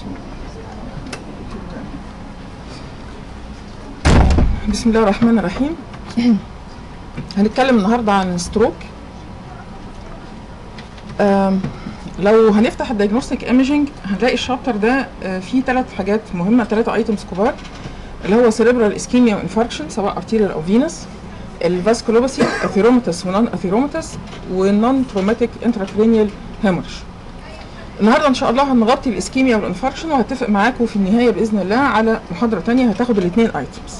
بسم الله الرحمن الرحيم هنتكلم النهارده عن ستروك لو هنفتح الدايجنوستيك ايميجينج هنلاقي الشابتر ده آه، فيه ثلاث حاجات مهمه ثلاث ايتمز كبار اللي هو سيريبرال اسكيميا وانفاركشن سواء ارتيريال او فينس الفاسكولوباسي اثيروماتس ونون اثيروماتس والنون تروماتيك انتراكرينيال هيمورج النهارده ان شاء الله هنغطي الاسكيميا والانفاركشن وهتفق معاكم في النهايه باذن الله على محاضره تانية هتاخد الاثنين ايتمز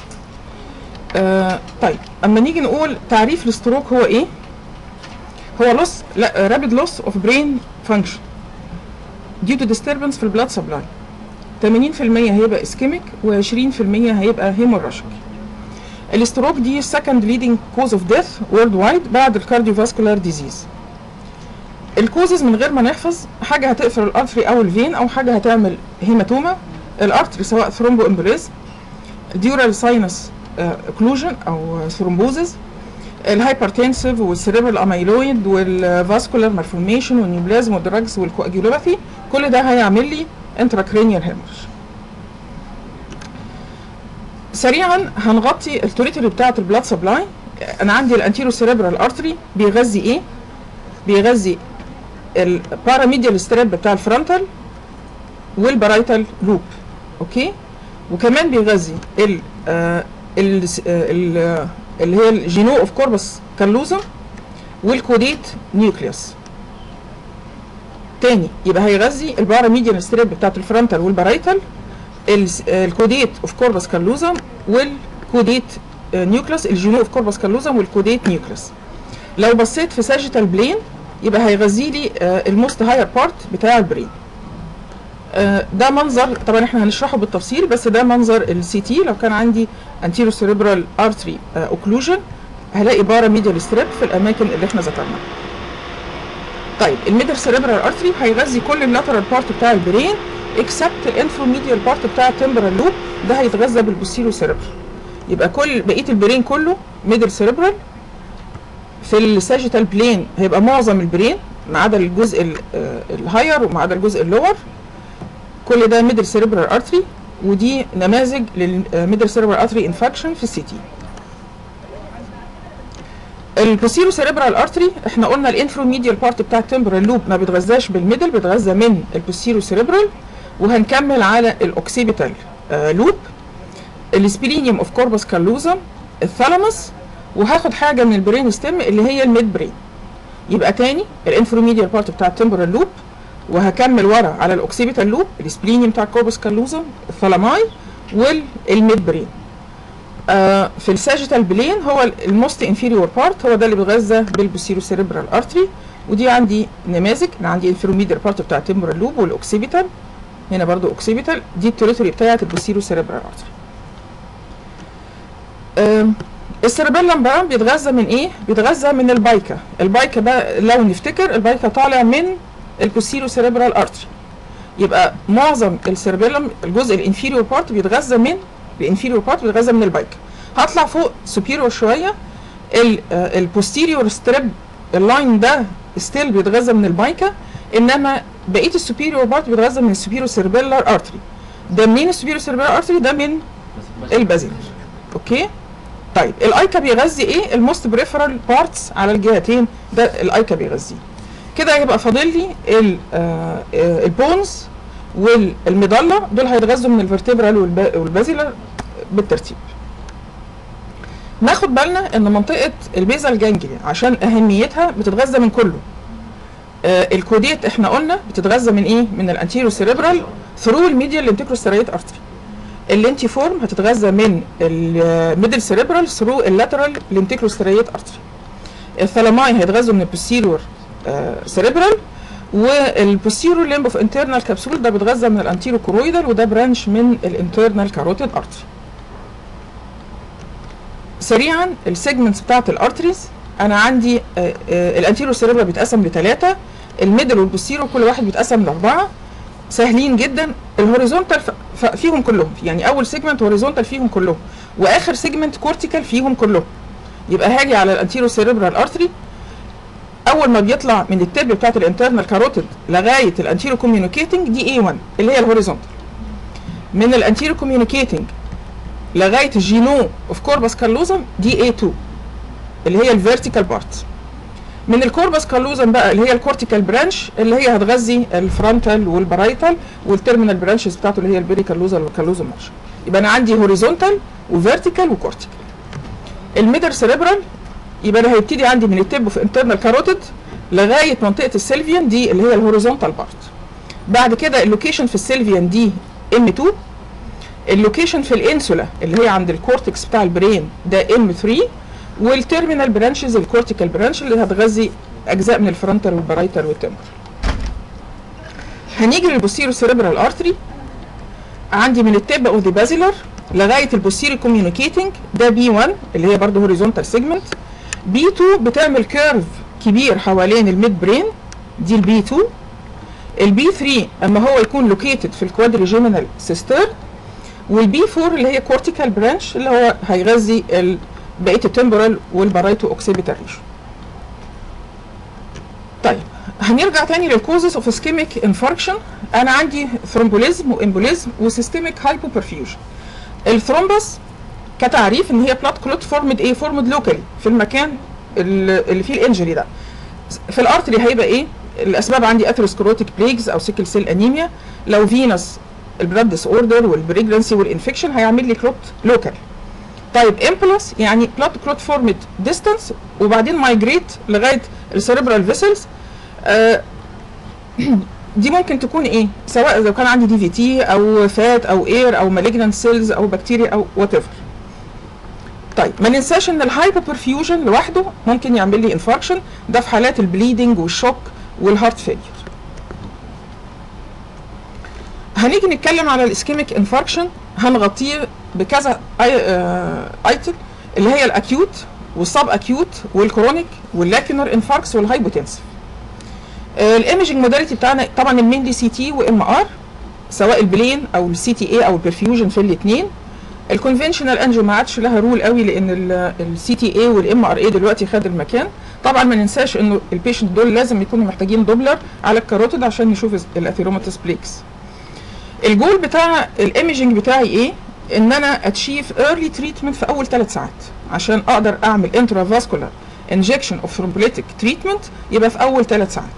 آه طيب اما نيجي نقول تعريف الستروك هو ايه هو لوس لا رابيد لوس اوف برين فانكشن due to disturbance في البلاد سبلاي 80% هيبقى اسكيميك و20% هيبقى هيموراجيك الستروك دي second leading cause of death worldwide بعد الكارديوفاسكولار ديزيز الكوزز من غير ما نحفظ حاجه هتقفل الارتري او الفين او حاجه هتعمل هيماتوما الارتري سواء ثرومبو امبوليز ديورال ساينس اوكلوجن او ثرومبوزز الهايبرتنسيف والسيريبرال اميلويد والفاسكولار مالفورميشن والنيوبلازم والدراجز والكواجيولوباثي كل ده هيعمل لي انتراكرينيال هيمورج سريعا هنغطي التوريتوري بتاعه البلاد سبلاي انا عندي الانتيرو سيريبرال ارتري بيغذي ايه بيغذي الباراميديال ستريب بتاع الفرونتال والبرايتال لوب اوكي وكمان بيغذي ال آه ال ال اللي هي الجينو اوف كوربس كالوزم والكوديت نيوكليوس تاني يبقى هيغذي الباراميديال ستريب بتاعت الفرونتال والبرايتال الكوديت اوف كوربس كالوزم والكوديت نيوكليوس الجينو اوف كوربس كالوزم والكوديت نيوكليوس لو بصيت في ساجيتال بلين يبقى هيغذي لي الموست هاير بارت بتاع البرين ده منظر طبعا احنا هنشرحه بالتفصيل بس ده منظر السي تي لو كان عندي انتيرو سيريبرال ارتري اوكلوجن هلاقي بارا ميديال ستريب في الاماكن اللي احنا ذكرناها طيب الميدل سيريبرال ارتري هيغذي كل اللاترال بارت بتاع البرين اكسبت الانفرو ميديال بارت بتاع التمبرال لوب ده هيتغذى بالبوستيرو سيريبرال يبقى كل بقيه البرين كله ميدل سيريبرال في الساجيتال بلين هيبقى معظم البرين ما عدا الجزء الهاير وما عدا الجزء اللور كل ده ميدل سيريبرال ارتري ودي نماذج للميدل سيريبرال ارتري انفكشن في السي تي البوسيرو سيريبرال ارتري احنا قلنا الانفرو ميديال بارت بتاع التمبرال لوب ما بيتغذاش بالميدل بيتغذى من البوسيرو سيريبرال وهنكمل على الاوكسيبيتال آه لوب السبلينيوم اوف كوربس كالوزم الثالاموس وهاخد حاجه من البرين ستيم اللي هي الميد برين يبقى تاني الانفرو ميديال بارت بتاع التمبرال لوب وهكمل ورا على الاوكسيبيتال لوب السبلينيوم بتاع الكوربس كالوزم الثالاماي والميد برين آه في الساجيتال بلين هو الموست انفيريور بارت هو ده اللي بيتغذى بالبوسيرو سيريبرال ارتري ودي عندي نماذج انا عندي الفيروميديال بارت بتاع التمبرال لوب والاوكسيبيتال هنا برضو اوكسيبيتال دي التوريتوري بتاعت البوسيرو سيريبرال ارتري آه السيربيلم بقى بيتغذى من ايه؟ بيتغذى من البايكا، البايكا بقى لو نفتكر البايكا طالع من البوسيرو سيريبرال ارتري. يبقى معظم السيربيلم الجزء الانفيريور بارت بيتغذى من الانفيريور بارت بيتغذى من البايكا. هطلع فوق سوبيريور شويه البوستيريور ستريب اللاين ده ستيل بيتغذى من البايكا انما بقيه السوبيريور بارت بيتغذى من السوبيريور سيربيلار ارتري. ده منين السوبيريور سيربيلار ارتري؟ ده من البازيلر. اوكي؟ طيب الايكا بيغذي ايه الموست بريفرال بارتس على الجهتين ده الايكا بيغذيه كده هيبقى فاضل لي البونز والمضله دول هيتغذوا من الفرتبرال والبازيلر بالترتيب ناخد بالنا ان منطقه البيزال جانجليا عشان اهميتها بتتغذى من كله آه الكوديت احنا قلنا بتتغذى من ايه من الانتيرو سيريبرال ثرو الميديال لنتيكروستريت ارتري اللينتي فورم هتتغذى من الميدل سيريبرال ثرو اللاترال لنتيكروستريت ارتري الثلاماي هيتغذوا من البوستيرور سيريبرال والبوستيرور ليمب اوف انترنال كابسول ده بيتغذى من الانتيرو كورويدال وده برانش من الانترنال كاروتيد ارتري سريعا السيجمنتس بتاعت الارتريز انا عندي الانتيرو سيريبرال بيتقسم لثلاثه الميدل والبوستيرور كل واحد بيتقسم لاربعه سهلين جدا الهوريزونتال فيهم كلهم يعني اول سيجمنت هوريزونتال فيهم كلهم واخر سيجمنت كورتيكال فيهم كلهم يبقى هاجي على الانتيرو سيريبرال ارتري اول ما بيطلع من التب بتاعت الانترنال كاروتيد لغايه الانتيرو كوميونيكيتنج دي A1 اللي هي الهوريزونتال من الانتيرو كوميونيكيتنج لغايه الجينو اوف كوربس كالوزم دي A2 اللي هي الفيرتيكال بارت من الكوربس كالوزم بقى اللي هي الكورتيكال برانش اللي هي هتغذي الفرونتال والبرايتال والتيرمينال برانشز بتاعته اللي هي البيري كالوزا والكالوزا مارش يبقى انا عندي هوريزونتال وفيرتيكال وكورتيكال الميدر سيريبرال يبقى انا هيبتدي عندي من التب في انترنال كاروتيد لغايه منطقه السيلفيان دي اللي هي الهوريزونتال بارت بعد كده اللوكيشن في السيلفيان دي ام 2 اللوكيشن في الانسولا اللي هي عند الكورتكس بتاع البرين ده ام 3 والتيرمينال برانشز الكورتيكال برانش اللي هتغذي اجزاء من الفرونتال والبرايتال والتمبر هنيجي للبوستيرو سيريبرال ارتري عندي من التب اوف ذا بازيلر لغايه البوستيرو كوميونيكيتنج ده بي 1 اللي هي برضه هوريزونتال سيجمنت بي 2 بتعمل كيرف كبير حوالين الميد برين دي البي 2 البي 3 اما هو يكون لوكيتد في الكوادريجيمينال سيستر والبي 4 اللي هي كورتيكال برانش اللي هو هيغذي ال- بقيه التمبورال والبارايتو اوكسيبيتال ريشن طيب هنرجع تاني للكوزز اوف اسكيميك انفاركشن انا عندي ثرومبوليزم وامبوليزم وسيستميك هايبوبرفيوجن الثرومبس كتعريف ان هي بلاد كلوت فورمد ايه فورمد لوكالي في المكان اللي اللي فيه الانجري ده في الارتري هيبقى ايه الاسباب عندي اثيروسكلروتيك بليجز او سيكل سيل انيميا لو فينس البلاد ديس اوردر والبريجنسي والانفكشن هيعمل لي كلوت لوكال طيب امبلس يعني بلاد كلوت فورمد ديستانس وبعدين مايجريت لغايه السيريبرال فيسلز دي ممكن تكون ايه سواء اذا كان عندي دي في تي او فات او اير او مالجنانت سيلز او بكتيريا او وات ايفر طيب ما ننساش ان الهايبوبرفيوجن لوحده ممكن يعمل لي انفاركشن ده في حالات البليدنج والشوك والهارت فيلير هنيجي نتكلم على الاسكيميك انفاركشن هنغطيه بكذا ايتم اللي هي الاكيوت والسب اكيوت والكرونيك واللاكينر انفاركس والهايبوتنسف الايمجنج موداليتي بتاعنا طبعا المينلي سي تي وام ار سواء البلين او السي تي اي او البرفيوجن في الاثنين الكونفنشنال انجو ما عادش لها رول قوي لان السي تي اي والام ار اي دلوقتي خد المكان طبعا ما ننساش انه البيشنت دول لازم يكونوا محتاجين دوبلر على الكاروتيد عشان نشوف الاثيروماتوس بليكس الجول بتاع الايمجنج بتاعي ايه ان انا اتشيف ايرلي تريتمنت في اول ثلاث ساعات عشان اقدر اعمل انترافاسكولار انجكشن اوف ثرومبوليتيك تريتمنت يبقى في اول ثلاث ساعات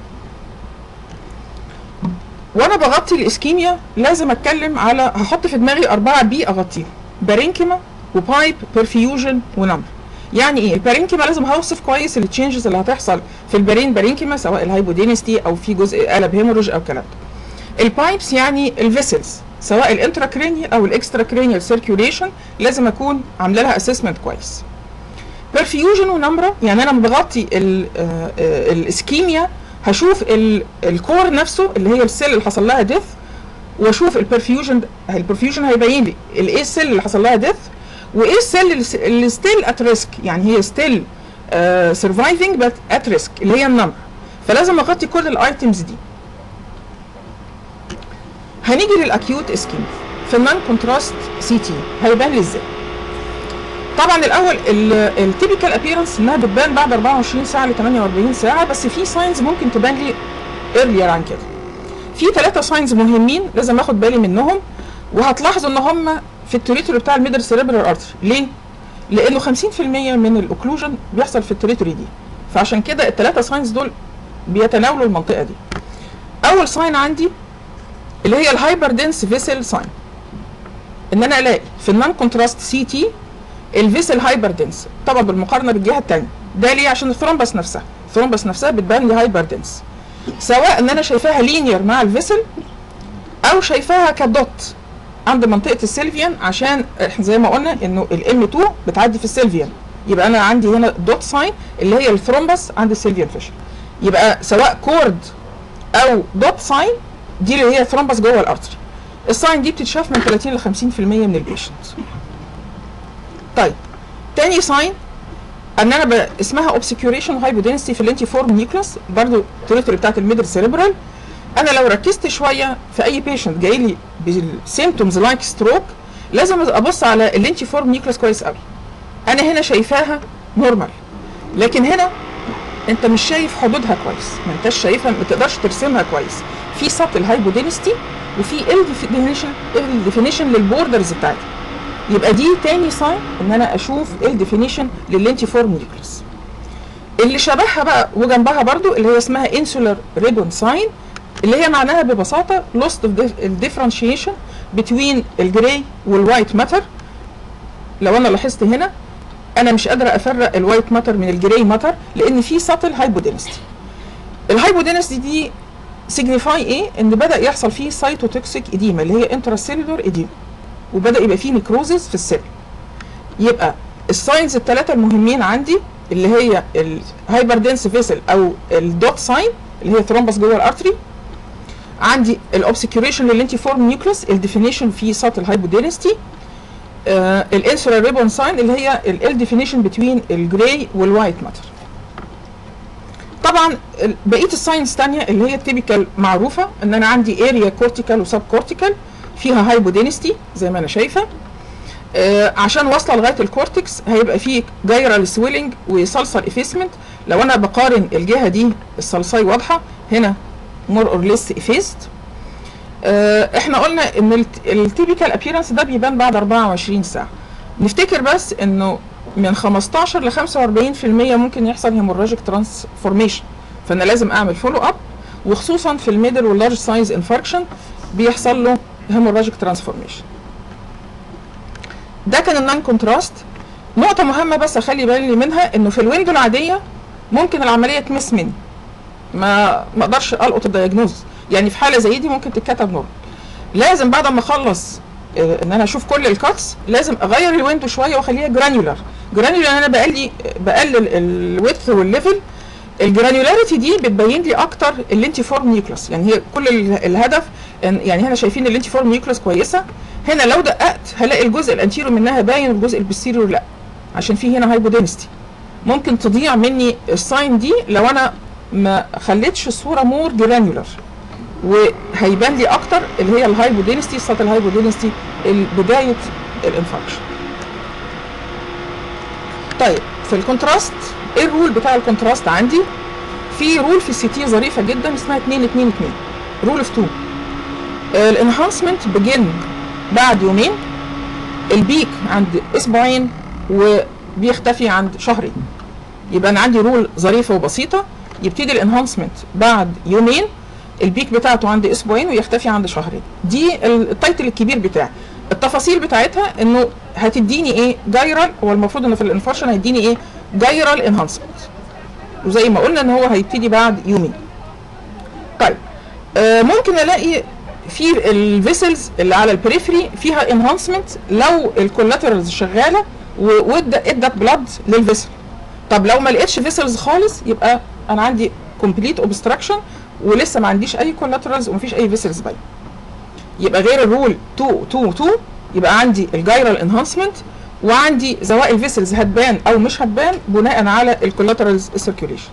وانا بغطي الاسكيميا لازم اتكلم على هحط في دماغي اربعه بي اغطيهم بارينكيما وبايب برفيوجن ونمر يعني ايه البارينكيما لازم هوصف كويس التشينجز اللي هتحصل في البرين بارينكيما سواء الهايبودينستي او في جزء قلب هيموريج او كلام ده البايبس يعني الفيسلز سواء الانتراكرينيال او الاكستراكرينيال سيركيوليشن لازم اكون عامله لها اسسمنت كويس برفيوجن ونمره يعني انا بغطي الاسكيميا هشوف الكور نفسه اللي هي السيل اللي حصل لها ديث واشوف البرفيوجن البرفيوجن هيبين لي الايه السيل اللي حصل لها ديث وايه السيل اللي ستيل ات ريسك يعني هي ستيل سرفايفنج بس ات ريسك اللي هي النمر فلازم اغطي كل الايتمز دي هنيجي للاكيوت اسكيميا في النون كونتراست سي تي هيبان لي ازاي طبعا الاول التيبيكال ابييرنس انها بتبان بعد 24 ساعه ل 48 ساعه بس في ساينز ممكن تبان لي ايرلير عن كده في ثلاثه ساينز مهمين لازم اخد بالي منهم وهتلاحظوا ان هم في التريتوري بتاع الميدر سيريبرال ارتري ليه لانه 50% من الاوكلوجن بيحصل في التريتوري دي فعشان كده الثلاثه ساينز دول بيتناولوا المنطقه دي اول ساين عندي اللي هي الهايبر دنس فيسل ساين ان انا الاقي في النون كونتراست سي تي الفيسل هايبر دنس طبعا بالمقارنه بالجهه الثانيه ده ليه عشان الثرومبس نفسها الثرومبس نفسها بتبان لي هايبر دنس سواء ان انا شايفاها لينير مع الفيسل او شايفاها كدوت عند منطقه السيلفيان عشان احنا زي ما قلنا انه الام 2 بتعدي في السيلفيان يبقى انا عندي هنا دوت ساين اللي هي الثرومبس عند السيلفيان فيشر يبقى سواء كورد او دوت ساين دي اللي هي ثرومبس جوه الارتري الساين دي بتتشاف من 30 ل 50% من البيشنت طيب تاني ساين ان انا ب... اسمها اوبسكيوريشن هايبودنسي في الانتي فورم نيوكلس برضو التريتوري بتاعت الميدل سيريبرال انا لو ركزت شويه في اي بيشنت جاي لي بسيمتومز لايك ستروك لازم ابص على الانتي فورم نيوكلس كويس قوي انا هنا شايفاها نورمال لكن هنا انت مش شايف حدودها كويس ما انتش شايفها ما تقدرش ترسمها كويس في سطل هايبودينستي وفي ال ديفينيشن ال ديفينيشن للبوردرز بتاعتها يبقى دي تاني ساين ان انا اشوف ال ديفينيشن لللينتيفورم نيوكليس اللي شبهها بقى وجنبها برضو اللي هي اسمها انسولار ريبون ساين اللي هي معناها ببساطه lost of differentiation between الجراي والوايت ماتر لو انا لاحظت هنا انا مش قادره افرق الوايت ماتر من الجراي ماتر لان في سطل هايبودينستي الهايبودينستي دي سيجنيفاي ايه ان بدا يحصل فيه سايتوتوكسيك اديما اللي هي انتراسيلولر اديما وبدا يبقى فيه نيكروزز في السيل يبقى الساينز الثلاثه المهمين عندي اللي هي الهايبر دنس فيسل او الدوت ساين اللي هي ثرومبس جوه الارتري عندي الاوبسكيوريشن للانتيفورم نيوكليس الديفينيشن في سطل هايبودينستي آه الانسولار ريبون ساين اللي هي ال ديفينيشن بتوين الجراي والوايت ماتر طبعا بقيه الساينز الثانيه اللي هي التيبيكال معروفه ان انا عندي اريا كورتيكال وسب كورتيكال فيها هايبودينستي زي ما انا شايفه آه عشان واصله لغايه الكورتكس هيبقى فيه جايرال سويلنج وسلسل افيسمنت لو انا بقارن الجهه دي الصلصاي واضحه هنا مور اور ليس افيست آه احنا قلنا ان التيبيكال ابييرنس ده بيبان بعد 24 ساعه نفتكر بس انه من 15 ل 45% ممكن يحصل هيموراجيك ترانسفورميشن فانا لازم اعمل فولو اب وخصوصا في الميدل واللارج سايز انفاركشن بيحصل له هيموراجيك ترانسفورميشن ده كان النون كونتراست نقطة مهمة بس اخلي بالي منها انه في الويندو العادية ممكن العملية تمس مني ما ما اقدرش القط الدياجنوز يعني في حالة زي دي ممكن تتكتب نورمال لازم بعد ما اخلص اه ان انا اشوف كل الكاتس لازم اغير الويندو شوية واخليها جرانيولار جرانيولار انا بقلل بقلل الويدث والليفل الجرانيولاريتي دي بتبين لي اكتر اللينتيفورم نيوكلس يعني هي كل الهدف يعني هنا شايفين اللينتيفورم نيوكلس كويسه هنا لو دققت هلاقي الجزء الانتيرو منها باين والجزء البستيريور لا عشان في هنا هايبودينستي ممكن تضيع مني الساين دي لو انا ما خليتش الصوره مور جرانيولار وهيبان لي اكتر اللي هي الهايبودينستي سطح الهايبودينستي بدايه الانفكشن طيب في الكونتراست ايه الرول بتاع الكونتراست عندي في رول في السي تي ظريفه جدا اسمها 2 2 2 رول اوف 2 الانهانسمنت بجن بعد يومين البيك عند اسبوعين وبيختفي عند شهرين يبقى انا عندي رول ظريفه وبسيطه يبتدي الانهانسمنت بعد يومين البيك بتاعته عند اسبوعين ويختفي عند شهرين دي التايتل الكبير بتاعي التفاصيل بتاعتها انه هتديني ايه جايرال هو المفروض انه في الانفارشن هيديني ايه جايرال انهانسمنت وزي ما قلنا ان هو هيبتدي بعد يومين طيب آه ممكن الاقي في الفيسلز اللي على البريفري فيها انهانسمنت لو الكولاترالز شغاله وادت ادت بلاد للفيسل طب لو ما لقيتش فيسلز خالص يبقى انا عندي كومبليت اوبستراكشن ولسه ما عنديش اي كولاترالز ومفيش اي فيسلز باين يبقى غير الرول 2 2 2 يبقى عندي الجايرال انهانسمنت وعندي سواء الفيسلز هتبان او مش هتبان بناء على الكولاترالز سيركيوليشن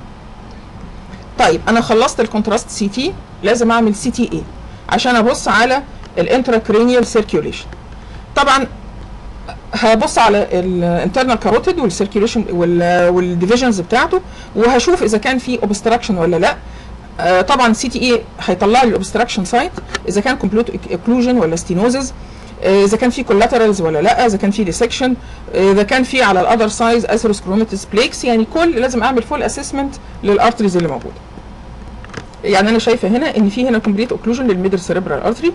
طيب انا خلصت الكونتراست سي تي لازم اعمل سي تي اي عشان ابص على الانتراكرينيال سيركيوليشن طبعا هبص على الانترنال كاروتيد والسيركيوليشن والديفيجنز بتاعته وهشوف اذا كان في اوبستراكشن ولا لا آه طبعا سي تي اي هيطلع لي الاوبستراكشن سايت اذا كان كومبليت اكلوجن ولا ستينوزز اذا كان في كولاترالز ولا لا اذا كان في ديسكشن اذا كان في على الاذر سايز اثيروسكروماتيس بليكس يعني كل لازم اعمل فول اسسمنت للارتريز اللي موجوده يعني انا شايفه هنا ان في هنا كومبليت اوكلوجن للميدل سيريبرال ارتري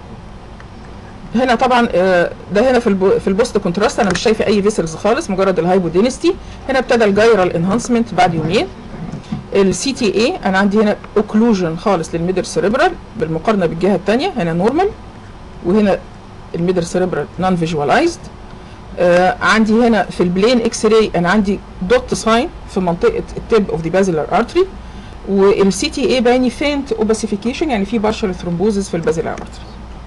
هنا طبعا ده هنا في في البوست كونتراست انا مش شايفه اي فيسلز خالص مجرد الهايبودينستي هنا ابتدى الجايرال انهانسمنت بعد يومين السي تي اي انا عندي هنا اوكلوجن خالص للميدل سيريبرال بالمقارنه بالجهه الثانيه هنا نورمال وهنا الميدل سيريبرال نون فيجوالايزد عندي هنا في البلين اكس راي انا عندي دوت ساين في منطقه التيب اوف ذا بازيلار ارتري والسي تي اي بايني فينت اوباسيفيكيشن يعني في بارشال ثرومبوزز في البازيلار ارتري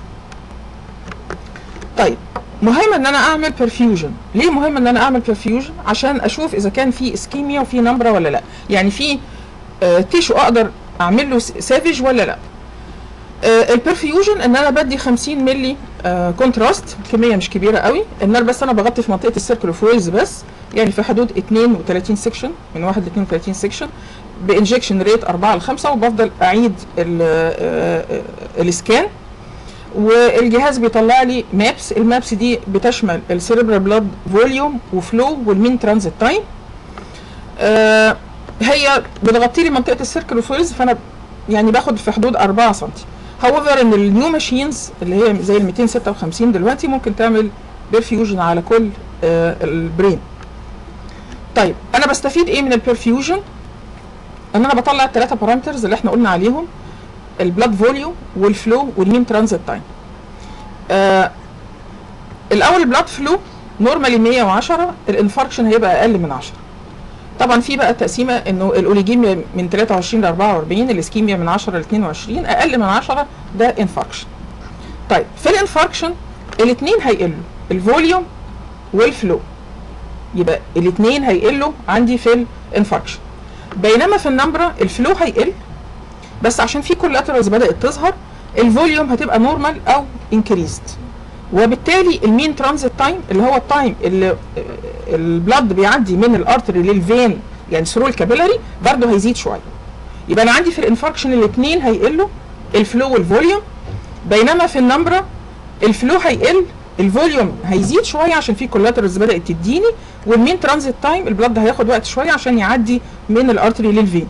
طيب مهم ان انا اعمل برفيوجن ليه مهم ان انا اعمل برفيوجن عشان اشوف اذا كان في اسكيميا وفي نمبره ولا لا يعني في آه تيشو اقدر اعمل له سافج ولا لا آه البرفيوجن ان انا بدي 50 ملي آه كونتراست كميه مش كبيره قوي ان انا بس انا بغطي في منطقه السيركل اوف ويلز بس يعني في حدود 32 سيكشن من 1 ل 32 سيكشن بانجكشن ريت 4 ل 5 وبفضل اعيد ال- آه، آه، السكان والجهاز بيطلع لي مابس المابس دي بتشمل السيريبرال بلاد فوليوم وفلو والمين ترانزيت تايم آه هي بتغطي لي منطقه السيركل وفويلز فانا يعني باخد في حدود 4 سم هاويفر ان النيو ماشينز اللي هي زي ال 256 دلوقتي ممكن تعمل بيرفيوجن على كل آه البرين طيب انا بستفيد ايه من البرفيوجن ان انا بطلع الثلاثه بارامترز اللي احنا قلنا عليهم البلاد فوليوم والفلو والمين ترانزيت تايم آه الاول البلاد فلو نورمالي 110 الانفاركشن هيبقى اقل من 10 طبعا في بقى تقسيمه انه الاوليجيميا من 23 ل 44 الاسكيميا من 10 ل 22 اقل من 10 ده انفاركشن طيب في الانفاركشن الاثنين هيقلوا الفوليوم والفلو يبقى الاثنين هيقلوا عندي في الانفاركشن بينما في النمبره الفلو هيقل بس عشان في كولاترالز بدات تظهر الفوليوم هتبقى نورمال او انكريزد وبالتالي المين ترانزيت تايم اللي هو التايم اللي البلد بيعدي من الارتري للفين يعني ثرو الكابيلاري برضه هيزيد شويه يبقى انا عندي في الانفاركشن الاثنين هيقلوا الفلو والفوليوم بينما في النمبره الفلو هيقل الفوليوم هيزيد شويه عشان في كولاترز بدات تديني والمين ترانزيت تايم البلد هياخد وقت شويه عشان يعدي من الارتري للفين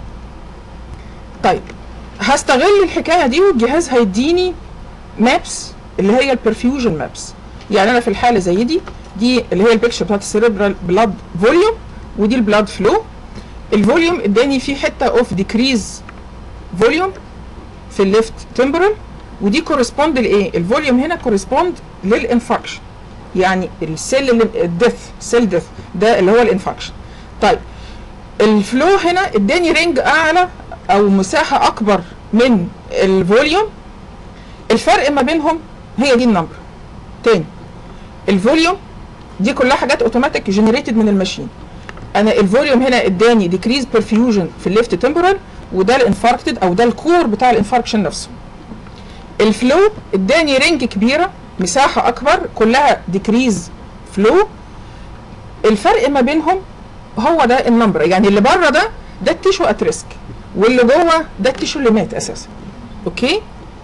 طيب هستغل الحكايه دي والجهاز هيديني مابس اللي هي البرفيوجن مابس يعني انا في الحاله زي دي دي اللي هي البيكشر بتاعت السيريبرال بلاد فوليوم ودي البلاد فلو الفوليوم اداني فيه حته اوف ديكريز فوليوم في الليفت تمبرال ودي كورسبوند لايه الفوليوم هنا كورسبوند للانفاركشن يعني السيل اللي الديث سيل ديث ده اللي هو الانفاركشن طيب الفلو هنا اداني رينج اعلى او مساحه اكبر من الفوليوم الفرق ما بينهم هي دي النمبر تاني الفوليوم دي كلها حاجات اوتوماتيك جنريتد من الماشين انا الفوليوم هنا اداني ديكريز برفيوجن في الليفت تمبرال وده الانفاركتد او ده الكور بتاع الانفاركشن نفسه الفلو اداني رينج كبيره مساحه اكبر كلها ديكريز فلو الفرق ما بينهم هو ده النمبر يعني اللي بره ده ده التيشو ات ريسك واللي جوه ده التيشو اللي مات اساسا اوكي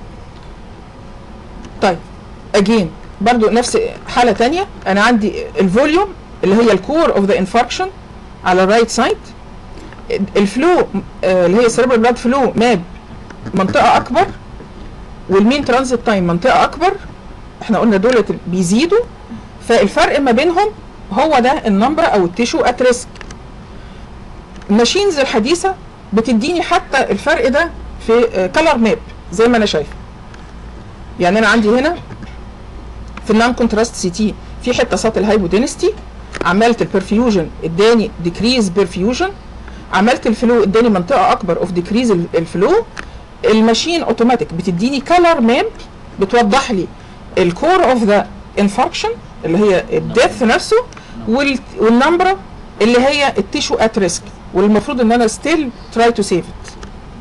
طيب اجين برضو نفس حاله تانية انا عندي الفوليوم اللي هي الكور اوف ذا انفاركشن على الرايت سايد الفلو آه، اللي هي سيربرال بلاد فلو ماب منطقه اكبر والمين ترانزيت تايم منطقه اكبر احنا قلنا دولت بيزيدوا فالفرق ما بينهم هو ده النمبر او التيشو ات ريسك الماشينز الحديثه بتديني حتى الفرق ده في كلر ماب زي ما انا شايفه يعني انا عندي هنا في النون كونتراست سي تي في حته سطل هايبودينستي عملت البرفيوجن اداني ديكريز برفيوجن عملت الفلو اداني منطقه اكبر اوف ديكريز الفلو الماشين اوتوماتيك بتديني كلر ماب بتوضح لي الكور اوف ذا انفاركشن اللي هي الديث نفسه وال- والنمبر اللي هي التيشو ات ريسك والمفروض ان انا ستيل تراي تو سيف ات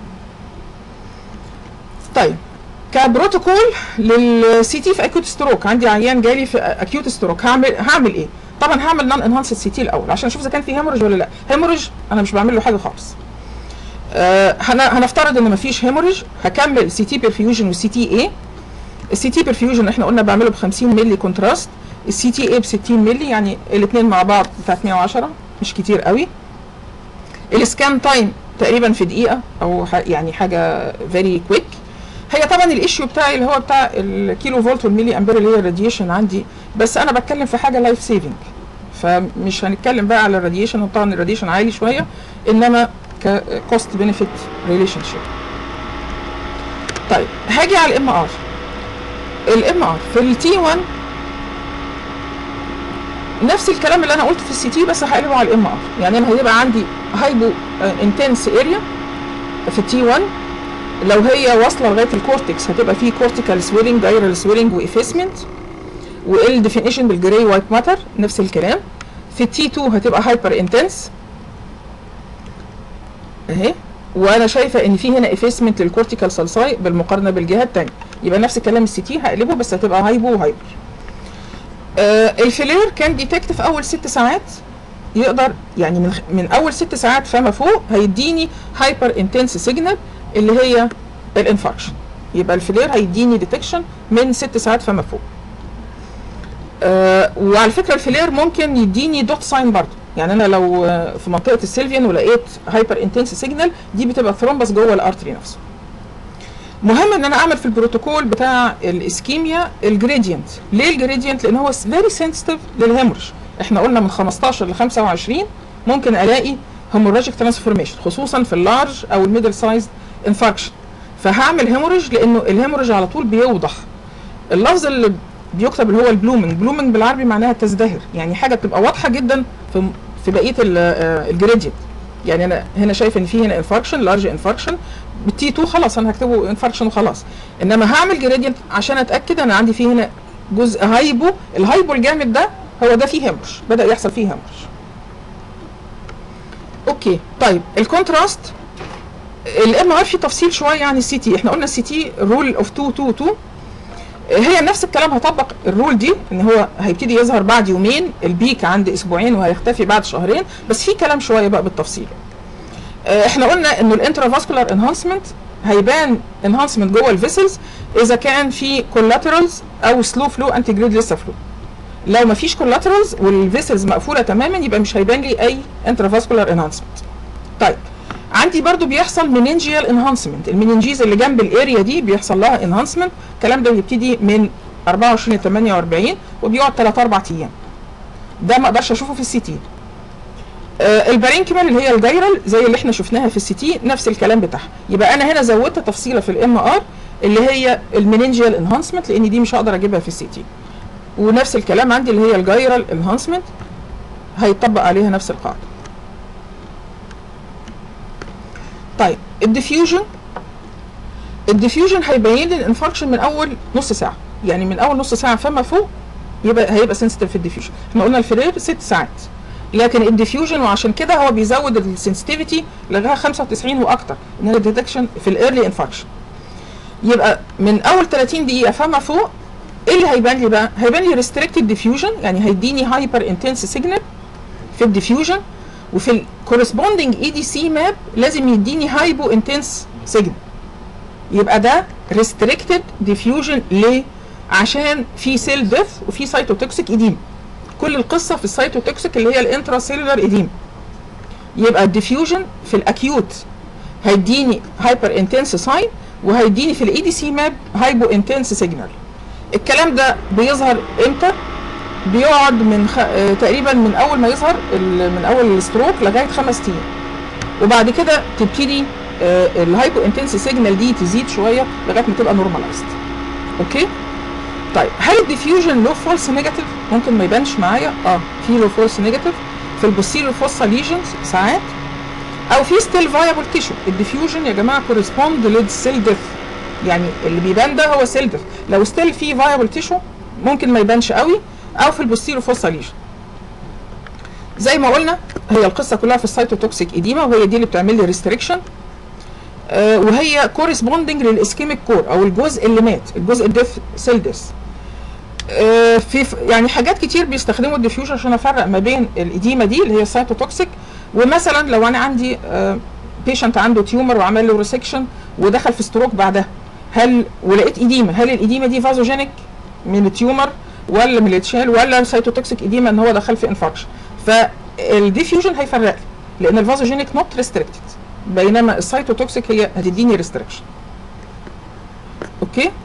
طيب كبروتوكول للسي تي في اكيوت ستروك عندي عيان جالي في اكيوت ستروك هعمل هعمل ايه طبعا هعمل نون انهانسد سي تي الاول عشان اشوف اذا كان في هيموريج ولا لا هيموريج انا مش بعمل له حاجه خالص آه هن- هنفترض ان مفيش هيموريج هكمل سي تي برفيوجن والسي تي اي السي تي برفيوجن احنا قلنا بعمله ب 50 مللي كونتراست السي تي اي ب 60 مللي يعني الاثنين مع بعض بتاعت 110 مش كتير قوي السكان تايم تقريبا في دقيقه او ح- يعني حاجه فيري كويك هي طبعا الايشيو بتاعي اللي هو بتاع الكيلو فولت والملي امبير اللي هي الراديشن عندي بس انا بتكلم في حاجه لايف سيفنج فمش هنتكلم بقى على الراديشن وطبعا الراديشن عالي شويه انما كوست بنفيت ريليشن شيب طيب هاجي على الام ار الام ار في التي 1 نفس الكلام اللي انا قلته في السي تي بس هقلبه على الام ار يعني انا هيبقى عندي هايبو انتنس اريا في التي 1 لو هي واصله لغايه الكورتكس هتبقى فيه كورتيكال سويلنج دايرال سويلنج وافيسمنت وال ديفينيشن بالجراي وايت ماتر نفس الكلام في التي 2 هتبقى هايبر انتنس اهي وانا شايفه ان في هنا افيسمنت للكورتيكال سلساي بالمقارنه بالجهه الثانيه يبقى نفس الكلام السي تي هقلبه بس هتبقى هايبو وهايبر آه الفلير كان ديتكت في اول ست ساعات يقدر يعني من من اول ست ساعات فما فوق هيديني هايبر انتنس سيجنال اللي هي الانفاركشن يبقى الفلير هيديني ديتكشن من ست ساعات فما فوق آه وعلى فكره الفلير ممكن يديني دوت ساين برضه يعني انا لو آه، في منطقه السيلفيان ولقيت هايبر انتنس سيجنال دي بتبقى ثرومبس جوه الارتري نفسه مهم ان انا اعمل في البروتوكول بتاع الاسكيميا الجريدينت ليه الجريدينت لان هو فيري سنسيتيف للهيموريج احنا قلنا من 15 ل 25 ممكن الاقي هيموراجيك ترانسفورميشن خصوصا في اللارج او الميدل سايز انفاركشن فهعمل هيموريج لانه الهيموريج على طول بيوضح اللفظ اللي بيكتب اللي هو البلومنج بلومنج بالعربي معناها تزدهر يعني حاجه بتبقى واضحه جدا في في بقيه الجريدينت يعني انا هنا شايف ان في هنا انفاركشن لارج انفاركشن بالتي 2 خلاص انا هكتبه انفاركشن وخلاص انما هعمل جريدينت عشان اتاكد انا عندي فيه هنا جزء هايبو الهايبو الجامد ده هو ده فيه هيمورج بدا يحصل فيه هيمورج اوكي طيب الكونتراست الام ار في تفصيل شويه عن السي تي احنا قلنا السي تي رول اوف 2 2 2 هي نفس الكلام هطبق الرول دي ان هو هيبتدي يظهر بعد يومين البيك عند اسبوعين وهيختفي بعد شهرين بس في كلام شويه بقى بالتفصيل آه، احنا قلنا انه الانترافاسكولار انهانسمنت هيبان انهانسمنت جوه الفيسلز اذا كان في كولاترالز او سلو فلو انتي جريد لسه فلو لو ما فيش كولاترالز والفيسلز مقفوله تماما يبقى مش هيبان لي اي انترافاسكولار انهانسمنت طيب عندي برضو بيحصل مننجيال انهانسمنت المننجيز اللي جنب الاريا دي بيحصل لها انهانسمنت الكلام ده بيبتدي من 24 ل 48 وبيقعد 3 4 ايام ده ما اقدرش اشوفه في السي تي آه البارينكيمال اللي هي الجايرال زي اللي احنا شفناها في السي تي نفس الكلام بتاعها يبقى انا هنا زودت تفصيله في الام ار اللي هي المننجيال انهانسمنت لان دي مش هقدر اجيبها في السي تي ونفس الكلام عندي اللي هي الجايرال انهانسمنت هيطبق عليها نفس القاعده طيب الديفيوجن الديفيوجن هيبين لي الانفاركشن من اول نص ساعه يعني من اول نص ساعه فما فوق يبقى هيبقى سنسيتيف في الديفيوجن احنا قلنا الفرير ست ساعات لكن الديفيوجن وعشان كده هو بيزود السنسيتيفيتي لغايه 95 واكتر ان الديتكشن في الايرلي انفاركشن يبقى من اول 30 دقيقه فما فوق ايه اللي هيبان لي بقى؟ هيبان لي ريستريكتد ديفيوجن يعني هيديني هايبر انتنس سيجنال في الديفيوجن وفي الكورسبوندنج اي دي سي ماب لازم يديني هايبو انتنس سيجنال يبقى ده ريستريكتد ديفيوجن ليه؟ عشان في سيل ديث وفي سايتوتوكسيك ايديم كل القصه في السايتوتوكسيك اللي هي الانترا سيلولار ايديم يبقى الديفيوجن في الاكيوت هيديني هايبر انتنس ساين وهيديني في الاي دي سي ماب هايبو انتنس سيجنال الكلام ده بيظهر امتى بيقعد من خ... آه، تقريبا من اول ما يظهر ال... من اول الستروك لغايه خمس ايام وبعد كده تبتدي آه، الهايبو انتنس سيجنال دي تزيد شويه لغايه ما تبقى نورماليزد اوكي طيب هل الديفيوجن له فولس نيجاتيف ممكن ما يبانش معايا اه في له فولس نيجاتيف في البوستيريور فوسا ليجنز ساعات او في ستيل فايبل تيشو الديفيوجن يا جماعه كورسبوند للسيل ديث يعني اللي بيبان ده هو سيل ديث لو ستيل في فايبل تيشو ممكن ما يبانش قوي او في البوستيريور فوسا ليجن زي ما قلنا هي القصه كلها في السايتوتوكسيك ايديما وهي دي اللي بتعمل لي ريستريكشن آه وهي كورسبوندنج للاسكيميك كور او الجزء اللي مات الجزء الديث سيل ديث آه في ف- يعني حاجات كتير بيستخدموا الديفيوجن عشان افرق ما بين الايديما دي اللي هي السايتوتوكسيك ومثلا لو انا عندي بيشنت عنده تيومر وعمل له ريسكشن ودخل في ستروك بعدها هل ولقيت ايديما هل الايديما دي فازوجينيك من التيومر ولا من اللي اتشال ولا سايتوتوكسيك ايديما ان هو دخل في انفاركشن فالديفيوجن هيفرق لي لان الفازوجينيك نوت ريستريكتد بينما السايتوتوكسيك هي هتديني ريستريكشن اوكي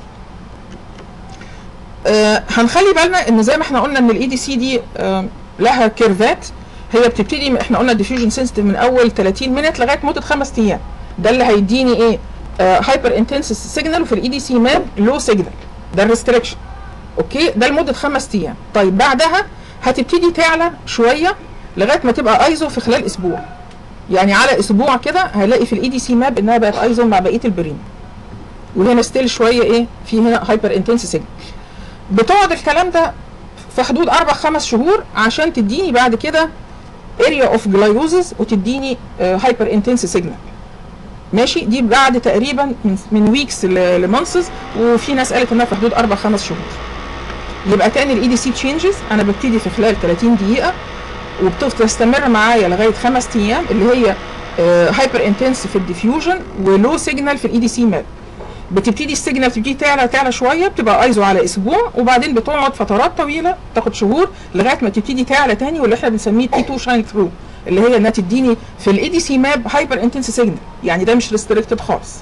آه هنخلي بالنا ان زي ما احنا قلنا ان الاي دي سي دي آه لها كيرفات هي بتبتدي احنا قلنا ديفيوجن سنسيتيف من اول 30 مينت لغايه مده خمس ايام ده اللي هيديني ايه هايبر انتنس سيجنال وفي الاي دي سي ماب لو سيجنال ده الريستريكشن اوكي ده لمده خمس ايام طيب بعدها هتبتدي تعلى شويه لغايه ما تبقى ايزو في خلال اسبوع يعني على اسبوع كده هلاقي في الاي دي سي ماب انها بقت ايزو مع بقيه البريم وهنا ستيل شويه ايه في هنا هايبر انتنس سيجنال بتقعد الكلام ده في حدود اربع خمس شهور عشان تديني بعد كده اريا اوف جلايوزز وتديني هايبر انتنس سيجنال ماشي دي بعد تقريبا من من ويكس لمانسز وفي ناس قالت انها في حدود اربع خمس شهور يبقى تاني الاي دي سي تشينجز انا ببتدي في خلال 30 دقيقه وبتستمر معايا لغايه خمس ايام اللي هي هايبر انتنس في الديفيوجن ولو سيجنال في الاي دي سي ماب بتبتدي السيجنال تبتدي تعلى تعلى شويه بتبقى ايزو على اسبوع وبعدين بتقعد فترات طويله تاخد شهور لغايه ما تبتدي تعلى تاني واللي احنا بنسميه تي 2 شاين ثرو اللي هي انها تديني في الاي دي سي ماب هايبر انتنس سيجنال يعني ده مش ريستريكتد خالص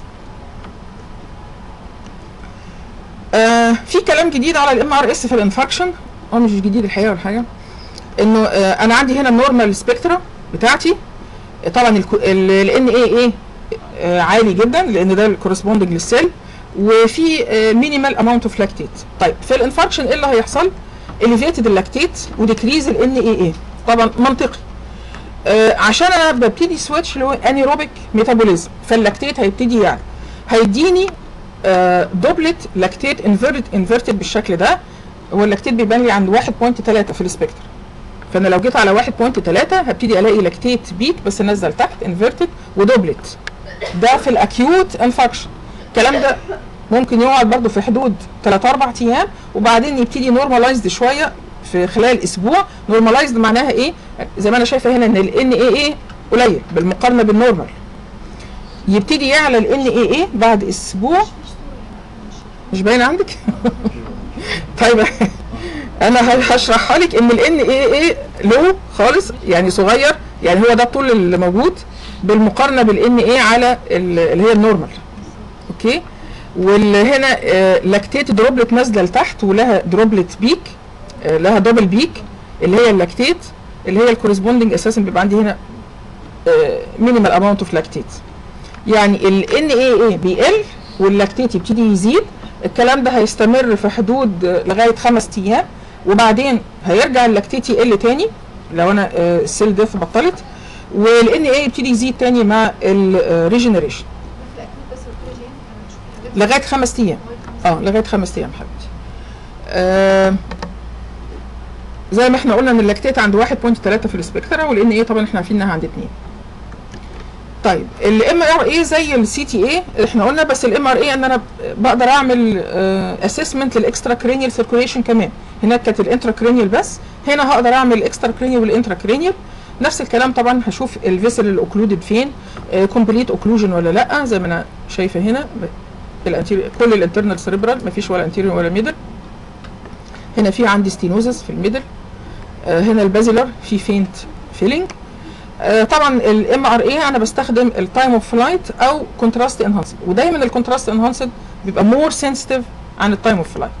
آه في كلام جديد على الام ار اس في الانفكشن هو مش جديد الحقيقه ولا حاجه انه آه انا عندي هنا النورمال سبيكترا بتاعتي آه، طبعا الان اي اي عالي جدا لان ده الكورسبوندنج للسيل وفي مينيمال اماونت اوف لاكتيت طيب في الانفكشن ايه اللي هيحصل اليفيتد اللاكتيت وديكريز الان اي اي طبعا منطقي آه عشان انا ببتدي سويتش لانيروبيك ميتابوليزم فاللاكتيت هيبتدي يعني هيديني آه دوبلت لاكتيت انفيرت انفيرتد بالشكل ده هو اللاكتيت بيبان لي عند 1.3 في السبيكتر فانا لو جيت على 1.3 هبتدي الاقي لاكتيت بيك بس نزل تحت انفيرتد ودوبلت ده في الاكيوت انفكشن الكلام ده ممكن يقعد برضه في حدود 3 4 ايام وبعدين يبتدي نورماليزد شويه في خلال اسبوع نورماليزد معناها ايه زي ما انا شايفه هنا ان الان اي اي قليل بالمقارنه بالنورمال يبتدي يعلى الان اي اي بعد اسبوع مش باين عندك طيب انا هشرحها لك ان الان اي اي لو خالص يعني صغير يعني هو ده الطول اللي موجود بالمقارنه بالان اي على اللي هي النورمال اوكي واللي هنا لاكتيت دروبلت نازله لتحت ولها دروبلت بيك آه لها دبل بيك اللي هي اللاكتيت اللي هي الكورسبوندنج اساسا بيبقى عندي هنا مينيمال اماونت اوف لاكتيت يعني الان اي اي بيقل واللاكتيت يبتدي يزيد الكلام ده هيستمر في حدود لغايه خمس ايام وبعدين هيرجع اللاكتيت يقل تاني لو انا السيل ديث بطلت والان اي يبتدي يزيد تاني مع الريجنريشن لغايه خمس ايام اه لغايه خمس ايام حبيبتي آه زي ما احنا قلنا ان اللاكتيت عند 1.3 في السبيكترا والان اي طبعا احنا عارفين انها عند 2 طيب الام ار اي زي السي تي اي احنا قلنا بس الام ار اي ان انا بقدر اعمل اسسمنت للاكسترا كرينيال سيركوليشن كمان هناك كانت الانترا كرينيال بس هنا هقدر اعمل الاكسترا كرينيال والانترا كرينيال نفس الكلام طبعا هشوف الفيسل الاوكلودد فين كومبليت اوكلوجن ولا لا زي ما انا شايفه هنا الانتيريور كل الانترنال سيريبرال مفيش ولا انتيريور ولا ميدل هنا في عندي ستينوزس في الميدل آه هنا البازيلر في فينت فيلينج آه طبعا الام ار اي انا بستخدم التايم اوف فلايت او كونتراست انهانسد ودايما الكونتراست انهانسد بيبقى مور سنسيتيف عن التايم اوف فلايت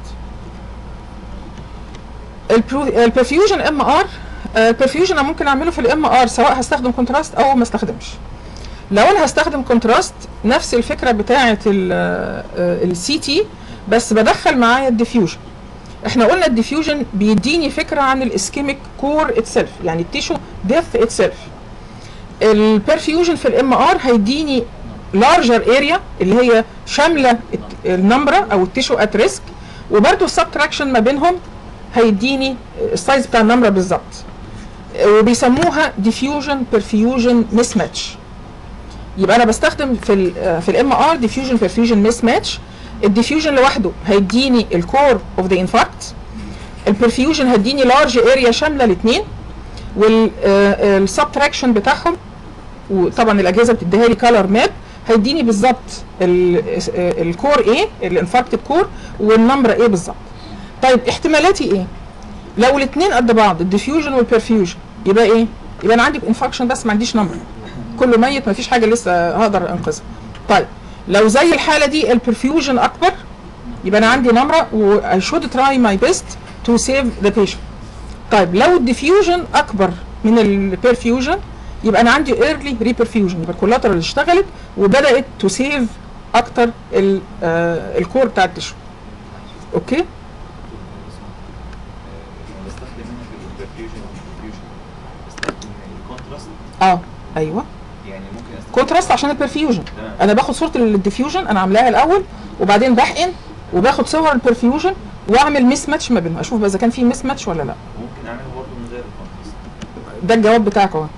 البرفيوجن ام ار البرفيوجن انا ممكن اعمله في الام ار سواء هستخدم كونتراست او ما استخدمش لو انا هستخدم كونتراست نفس الفكره بتاعه السي تي بس بدخل معايا الديفيوجن احنا قلنا الديفيوجن بيديني فكره عن الاسكيميك كور اتسيلف يعني التيشو ديث اتسيلف البرفيوجن في الام ار هيديني لارجر اريا اللي هي شامله النمبره او التيشو ات ريسك وبرده السبتراكشن ما بينهم هيديني السايز بتاع النمره بالظبط وبيسموها ديفيوجن برفيوجن مس ماتش يبقى انا بستخدم في ال في الام ار ديفيوجن برفيوجن مس ماتش الديفيوجن لوحده هيديني الكور اوف ذا انفاركت البرفيوجن هيديني لارج اريا شامله الاثنين والسبتراكشن بتاعهم وطبعا الاجهزه بتديها لي كالر ماب هيديني بالظبط الكور ايه الانفاركتد كور والنمبر ايه بالظبط طيب احتمالاتي ايه لو الاثنين قد بعض الديفيوجن والبرفيوجن يبقى ايه يبقى انا عندي انفكشن بس ما عنديش نمبر كله ميت ما فيش حاجه لسه هقدر انقذها طيب لو زي الحاله دي البرفيوجن اكبر يبقى انا عندي نمره و I should try my best to save the patient طيب لو الديفيوجن اكبر من البرفيوجن يبقى انا عندي early reperfusion يبقى الكولاترال اشتغلت وبدات to save اكتر الكور بتاع التشو اوكي اه ايوه يعني ممكن استخدم كونتراست عشان البرفيوجن تمام. انا باخد صوره الديفيوجن انا عاملاها الاول وبعدين بحقن وباخد صور البرفيوجن واعمل ميس ماتش ما بينهم اشوف بقى اذا كان في ميس ماتش ولا لا ممكن اعمله برضه من غير الكونتراست ده الجواب بتاعك اهو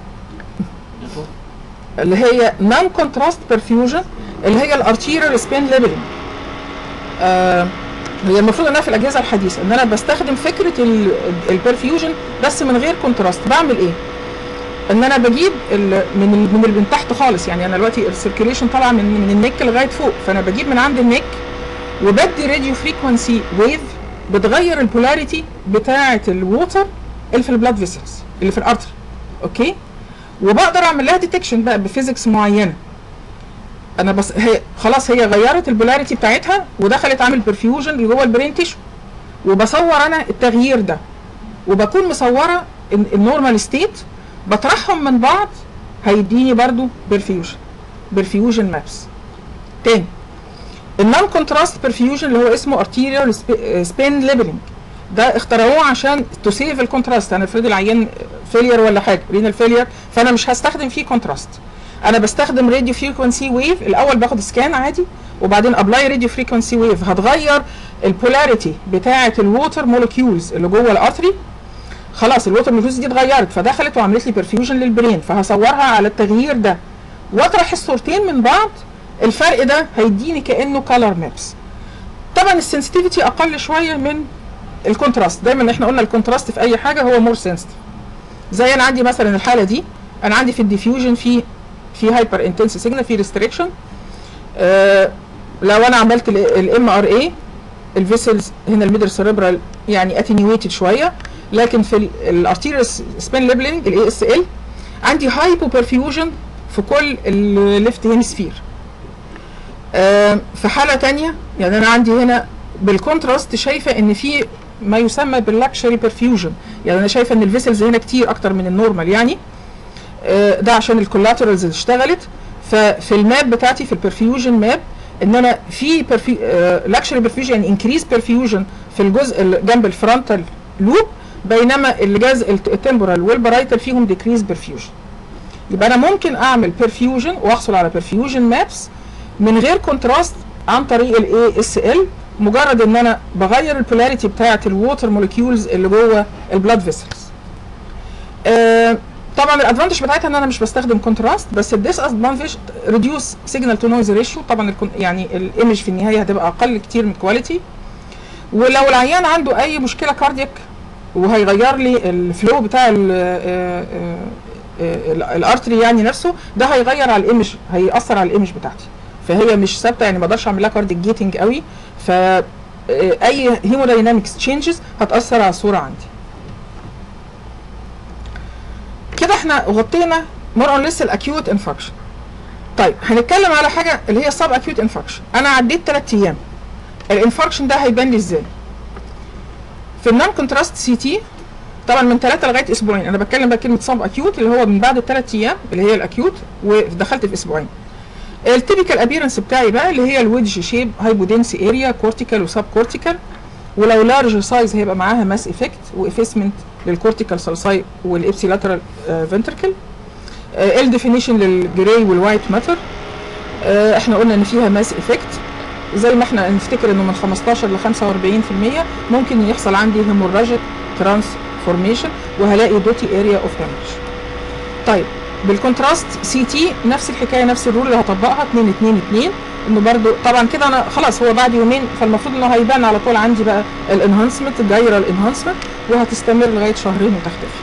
اللي هي نون كونتراست برفيوجن اللي هي الارتيريال سبين ليبلنج آه هي المفروض انها في الاجهزه الحديثه ان انا بستخدم فكره البرفيوجن بس من غير كونتراست بعمل ايه ان انا بجيب ال من ال من, ال من تحت خالص يعني انا دلوقتي السيركيليشن طالعه من من النك لغايه فوق فانا بجيب من عند النك وبدي راديو فريكونسي ويف بتغير البولاريتي بتاعه الووتر اللي في البلاد فيسلز اللي في الارتر اوكي وبقدر اعمل لها ديتكشن بقى بفيزيكس معينه انا بس هي خلاص هي غيرت البولاريتي بتاعتها ودخلت عامل برفيوجن اللي جوه البرين تيشو وبصور انا التغيير ده وبكون مصوره النورمال ستيت بطرحهم من بعض هيديني برضو برفيوجن برفيوجن مابس تاني النون كونتراست برفيوجن اللي هو اسمه ارتيريال سبين ليبلنج ده اخترعوه عشان تسيف الكونتراست انا افرض العيان فيلير ولا حاجه رينال فيلير فانا مش هستخدم فيه كونتراست انا بستخدم راديو فريكونسي ويف الاول باخد سكان عادي وبعدين ابلاي راديو فريكونسي ويف هتغير البولاريتي بتاعه الووتر مولكيولز اللي جوه الارتري خلاص الووتر مولكيولز دي اتغيرت فدخلت وعملت لي برفيوجن للبرين فهصورها على التغيير ده واطرح الصورتين من بعض الفرق ده هيديني كانه كالر مابس طبعا السنسيتيفيتي اقل شويه من الكونتراست دايما احنا قلنا الكونتراست في اي حاجه هو مور سنسيتيف زي انا عندي مثلا الحاله دي انا عندي في الديفيوجن في في هايبر انتنس سيجنال في ريستريكشن آه لو انا عملت الام ار اي الفيسلز هنا الميدل سيريبرال يعني اتنيويتد شويه لكن في الارتيريال سبين ليبلنج الاي اس ال عندي هايبو برفيوجن في كل الليفت هيمسفير آه في حاله تانية يعني انا عندي هنا بالكونتراست شايفه ان في ما يسمى باللاكشري برفيوجن يعني انا شايفه ان الفيسلز هنا كتير اكتر من النورمال يعني آه ده عشان الكولاترالز اللي اشتغلت ففي الماب بتاعتي في البرفيوجن ماب ان انا في برفي... آه لاكشري برفيوجن يعني انكريز برفيوجن في الجزء اللي جنب الفرونتال لوب بينما الجزء التمبورال والبرايتال فيهم ديكريز برفيوجن يبقى انا ممكن اعمل برفيوجن واحصل على برفيوجن مابس من غير كونتراست عن طريق الاي اس ال مجرد ان انا بغير البولاريتي بتاعه الووتر مولكيولز اللي جوه البلاد فيسلز آه طبعا الادفانتج بتاعتها ان انا مش بستخدم كونتراست بس الديس ادفانتج ريديوس سيجنال تو نويز ريشيو طبعا يعني الايمج في النهايه هتبقى اقل كتير من الكواليتي ولو العيان عنده اي مشكله كاردياك وهيغير لي الفلو بتاع الارتري يعني نفسه ده هيغير على الايمج هياثر على الايمج بتاعتي فهي مش ثابته يعني ما اقدرش اعمل لها كارديك جيتنج قوي ف اي هيموداينامكس تشينجز هتاثر على الصوره عندي كده احنا غطينا مور اون لسه الاكيوت انفكشن طيب هنتكلم على حاجه اللي هي سب اكيوت انفكشن انا عديت 3 ايام الانفكشن ده هيبان لي ازاي في النون كونتراست سي تي طبعا من 3 لغايه اسبوعين انا بتكلم بقى كلمه سب اكيوت اللي هو من بعد الثلاث ايام اللي هي الاكيوت ودخلت في اسبوعين التيبيكال ابيرنس بتاعي بقى اللي هي الويدج شيب هايبودنس اريا كورتيكال وسب كورتيكال ولو لارج سايز هيبقى معاها ماس افكت وافيسمنت للكورتيكال سلساي والابسي لاترال فنتركل الديفينيشن للجراي والوايت ماتر احنا قلنا ان فيها ماس افكت زي ما احنا نفتكر انه من 15 ل 45% ممكن يحصل عندي هيموراجيك ترانسفورميشن وهلاقي دوتي اريا اوف هيمورج طيب بالكونتراست سي تي نفس الحكايه نفس الرول اللي هطبقها 2 2 2 انه برده طبعا كده انا خلاص هو بعد يومين فالمفروض انه هيبان على طول عندي بقى الانهانسمنت الدايره الانهانسمنت وهتستمر لغايه شهرين وتختفي.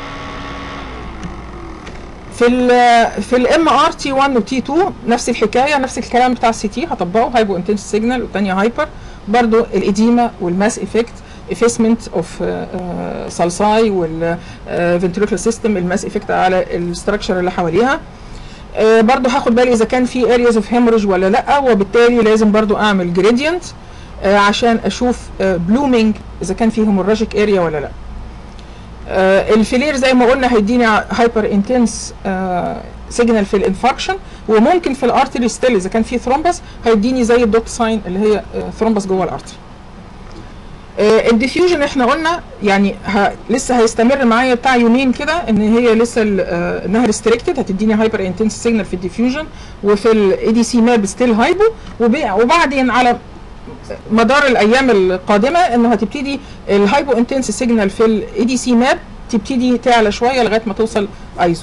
في ال في الام ار تي 1 وتي 2 نفس الحكايه نفس الكلام بتاع السي تي هطبقه هايبو انتنس سيجنال والثانيه هايبر برضو الاديما والماس افكت افيسمنت اوف سالساي والفنتريكولار سيستم الماس افكت على الاستراكشر اللي حواليها آه برضو هاخد بالي اذا كان في ارياز اوف هيموريج ولا لا وبالتالي لازم برضو اعمل جريدينت آه عشان اشوف بلومينج آه اذا كان في هيموراجيك اريا ولا لا الفيلير زي ما قلنا هيديني هايبر انتنس سيجنال في الانفاركشن وممكن في الارتري ستيل اذا كان في ثرومبس هيديني زي الدوت ساين اللي هي ثرومبس جوه الارتري آه الديفيوجن احنا قلنا يعني ه... لسه هيستمر معايا بتاع يومين كده ان هي لسه آه انها ريستريكتد هتديني هايبر انتنس سيجنال في الديفيوجن وفي الاي دي سي ماب ستيل هايبو وبعدين على مدار الايام القادمه انه هتبتدي الهايبو انتنس سيجنال في الاي دي سي ماب تبتدي تعلى شويه لغايه ما توصل ايزو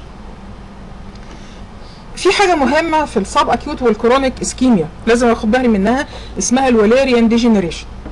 في حاجه مهمه في السب اكيوت والكرونيك اسكيميا لازم اخد بالي منها اسمها الولاريان ديجنريشن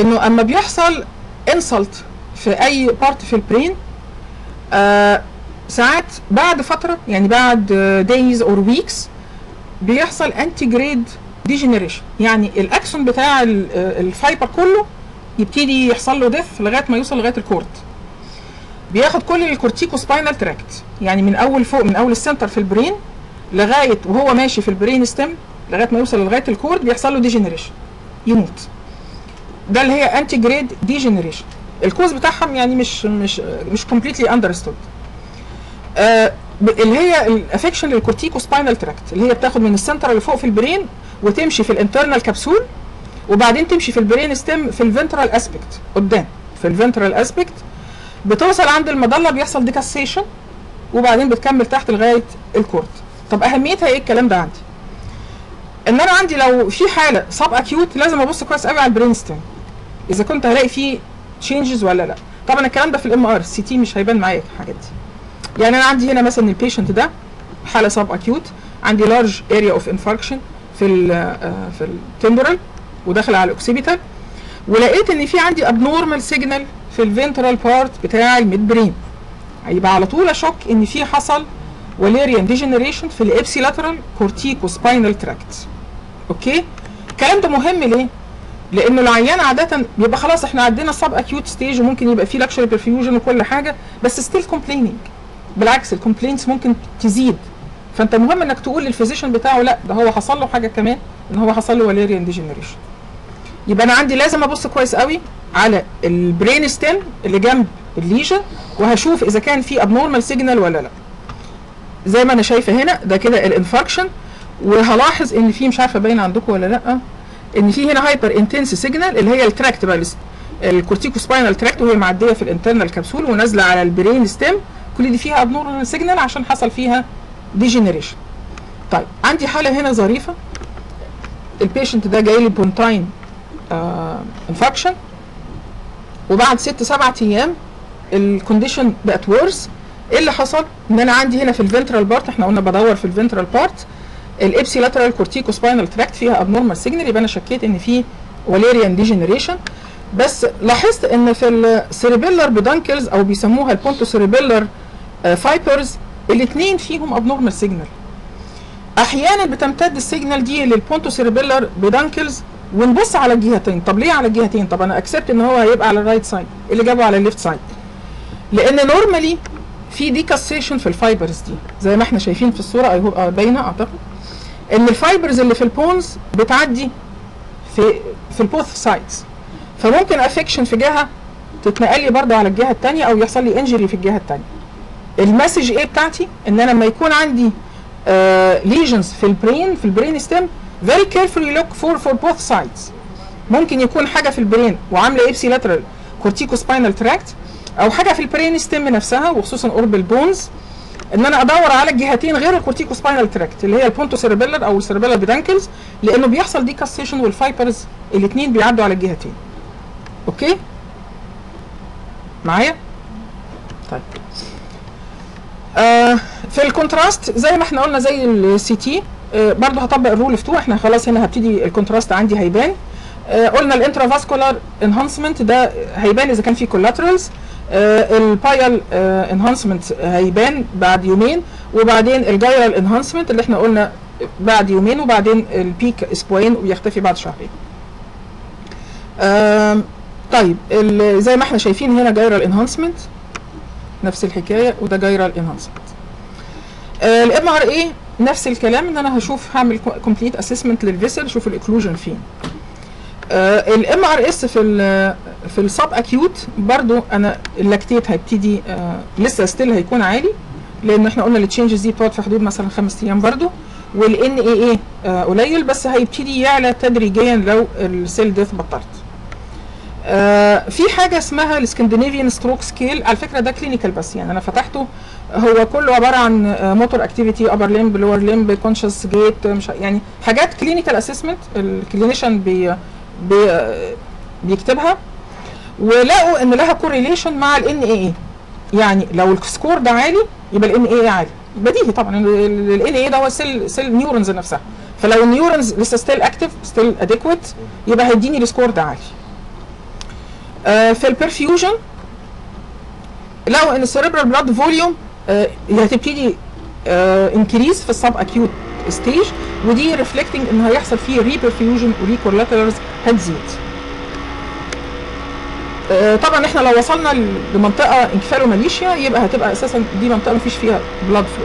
انه اما بيحصل انسلت في اي بارت في البرين آه ساعات بعد فتره يعني بعد دايز اور ويكس بيحصل انتي جريد ديجنريشن يعني الاكسون بتاع ال- آه، الفايبر كله يبتدي يحصل له ديث لغايه ما يوصل لغايه الكورت بياخد كل الكورتيكو سباينال تراكت يعني من اول فوق من اول السنتر في البرين لغايه وهو ماشي في البرين ستيم لغايه ما يوصل لغايه الكورد بيحصل له ديجنريشن يموت ده اللي هي انتي جريد ديجنريشن الكوز بتاعهم يعني مش مش مش كومبليتلي اندرستود اللي هي الافكشن للكورتيكو سباينال تراكت اللي هي بتاخد من السنتر اللي فوق في البرين وتمشي في الانترنال كبسول وبعدين تمشي في البرين ستيم في الفنترال اسبكت قدام في الفنترال اسبكت بتوصل عند المظله بيحصل ديكاسيشن وبعدين بتكمل تحت لغايه الكورت طب اهميتها ايه الكلام ده عندي ان انا عندي لو في حاله سب اكيوت لازم ابص كويس قوي على البرين ستيم اذا كنت هلاقي فيه تشينجز ولا لا طبعا الكلام ده في الام ار السي تي مش هيبان معايا الحاجات دي يعني انا عندي هنا مثلا البيشنت ده حاله سب اكيوت عندي لارج اريا اوف انفاركشن في ال في التمبرال وداخل على الاوكسيبيتال ولقيت ان في عندي ابنورمال سيجنال في الفنترال بارت بتاع الميد برين هيبقى على طول اشك ان في حصل وليريان ديجنريشن في الابسي لاترال كورتيكو سباينال تراكت اوكي الكلام ده مهم ليه لانه العيان عاده بيبقى خلاص احنا عدينا السب اكيوت ستيج وممكن يبقى فيه لاكشري برفيوجن وكل حاجه بس ستيل كومبليننج بالعكس الكومبلينتس ممكن تزيد فانت مهم انك تقول للفيزيشن بتاعه لا ده هو حصل له حاجه كمان ان هو حصل له وليريان ديجنريشن يبقى انا عندي لازم ابص كويس قوي على البرين ستيم اللي جنب الليجن وهشوف اذا كان في ابنورمال سيجنال ولا لا زي ما انا شايفه هنا ده كده الانفاركشن وهلاحظ ان في مش عارفه باين عندكم ولا لا ان في هنا هايبر انتنس سيجنال اللي هي التراكت بقى الكورتيكو سباينال تراكت وهي معديه في الانترنال كبسول ونازله على البرين ستيم كل دي فيها ابنورمال سيجنال عشان حصل فيها ديجنريشن طيب عندي حاله هنا ظريفه البيشنت ده جاي لي بونتاين انفكشن وبعد ست سبعة ايام الكونديشن بقت ورس ايه اللي حصل؟ ان انا عندي هنا في الفنترال بارت احنا قلنا بدور في الفنترال بارت الابسي لاترال كورتيكو سباينال تراكت فيها ابنورمال سيجنال يبقى انا شكيت ان في وليريان ديجنريشن بس لاحظت ان في السيريبيلر بدانكلز او بيسموها البونتو سيريبيلر فايبرز الاثنين فيهم ابنورمال سيجنال احيانا بتمتد السيجنال دي للبونتو سيريبيلر بدانكلز ونبص على الجهتين طب ليه على الجهتين طب انا اكسبت ان هو هيبقى على الرايت سايد اللي جابه على الليفت سايد لان نورمالي في ديكاسيشن في الفايبرز دي زي ما احنا شايفين في الصوره اي هوب باينه اعتقد ان الفايبرز اللي في البونز بتعدي في في البوث سايدز فممكن افكشن في جهه تتنقل لي برضه على الجهه الثانيه او يحصل لي انجري في الجهه الثانيه المسج ايه بتاعتي ان انا لما يكون عندي ليجنز في البرين في البرين ستيم very carefully look for for both sides ممكن يكون حاجه في البرين وعامله ابسي لاترال كورتيكو سباينال تراكت او حاجه في البرين ستيم نفسها وخصوصا قرب البونز ان انا ادور على الجهتين غير الكورتيكو سباينال تراكت اللي هي البونتو سيربيلر او السيربيلر بدانكلز لانه بيحصل ديكاسيشن والفايبرز الاثنين بيعدوا على الجهتين اوكي معايا طيب آه في الكونتراست زي ما احنا قلنا زي السي تي آه برضه هطبق الرول اوف 2 احنا خلاص هنا هبتدي الكونتراست عندي هيبان آه قلنا الانترافاسكولار انهانسمنت ده هيبان اذا كان في كولاترالز آه البايل انهانسمنت هيبان بعد يومين وبعدين الجايرال انهانسمنت اللي احنا قلنا بعد يومين وبعدين البيك اسبوعين ويختفي بعد شهرين آه طيب زي ما احنا شايفين هنا جايرال انهانسمنت نفس الحكايه وده جايرال انهانسمنت الام ار اي نفس الكلام ان انا هشوف هعمل كومبليت اسسمنت للفيسل اشوف الاكلوجن فين الام ار اس في ال في السب اكيوت برضو انا اللاكتيت هيبتدي آه لسه ستيل هيكون عالي لان احنا قلنا التشينجز دي بتقعد في حدود مثلا خمس ايام برضو والان اي اي قليل بس هيبتدي يعلى تدريجيا لو السيل ديث بطلت آه في حاجه اسمها الاسكندنافيان ستروك سكيل على فكره ده كلينيكال بس يعني انا فتحته هو كله عباره عن موتور اكتيفيتي ابر ليمب لور ليمب كونشس جيت مش يعني حاجات كلينيكال اسسمنت الكلينيشن بي بي بيكتبها ولقوا ان لها كوريليشن مع الان اي اي يعني لو السكور ده عالي يبقى الان اي اي عالي بديهي طبعا الان اي ده هو سيل سيل نيورونز نفسها فلو النيورونز لسه ستيل اكتف ستيل اديكويت يبقى هيديني السكور ده عالي آه في البرفيوجن لقوا ان السيريبرال بلاد فوليوم هتبتدي انكريز في السب اكيوت ستيج ودي ريفلكتنج ان هيحصل فيه ريبرفيوجن وريكولاترز هتزيد آه، طبعا احنا لو وصلنا ل- لمنطقه انكفالوماليشيا يبقى هتبقى اساسا دي منطقه مفيش فيها بلاد فلو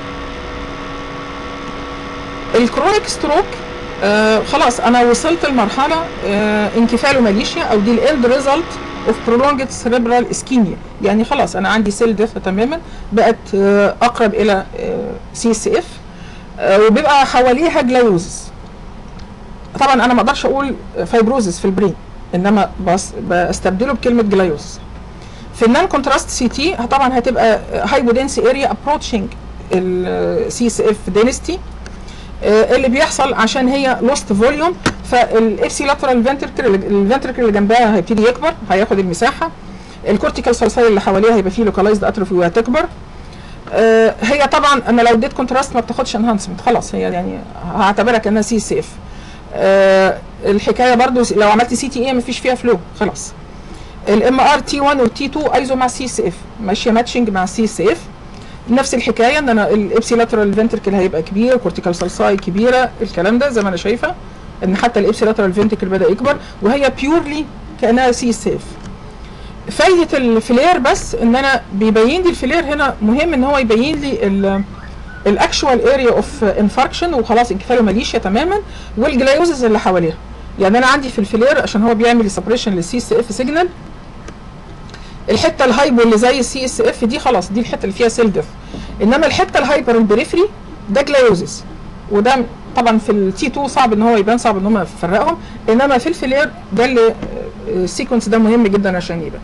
الكرونيك ستروك آه خلاص انا وصلت لمرحله آه انكفالوماليشيا او دي الاند ريزلت اوف prolonged cerebral ischemia يعني خلاص انا عندي سيل ديث تماما بقت آه اقرب الى سي اس اف وبيبقى حواليها جلايوزس طبعا انا ما اقدرش اقول فايبروزس في البرين انما بس بستبدله بكلمه جلايوز في النان كونتراست سي تي طبعا هتبقى هايبودنس اريا ابروتشنج السي اس اف دينستي اللي بيحصل عشان هي لوست فوليوم فالابسي لاترال فنتركل الفنتركل اللي جنبها هيبتدي يكبر هياخد المساحه الكورتيكال سلسال اللي حواليها هيبقى فيه لوكالايزد اتروفي وهتكبر آه، هي طبعا انا لو اديت كونتراست ما بتاخدش انهانسمنت خلاص هي يعني هعتبرها كانها سي اس اف الحكايه برضو لو عملت سي تي اي مفيش فيها فلو خلاص الام ار تي 1 والتي 2 ايزو مع سي اس اف ماشيه ماتشنج مع سي اس اف نفس الحكايه ان انا الابسي لاترال فنتركل هيبقى كبير كورتيكال سلساي كبيره الكلام ده زي ما انا شايفه ان حتى الابسي لاترال فنتركل بدا يكبر وهي بيورلي كانها سي اس اف فايده الفلير بس ان انا بيبين لي الفلير هنا مهم ان هو يبين لي ال الاكشوال اريا اوف انفاركشن وخلاص انكفالوماليشيا تماما والجلايوزز اللي حواليها يعني انا عندي في الفلير عشان هو بيعمل سبريشن للسي اس اف سيجنال الحته الهايبو اللي زي السي اس اف دي خلاص دي الحته اللي فيها سيل ديث انما الحته الهايبر البريفري ده جلايوزز وده طبعا في التي 2 صعب ان هو يبان صعب ان هم يفرقهم انما في الفلير ده اللي السيكونس ده مهم جدا عشان يبان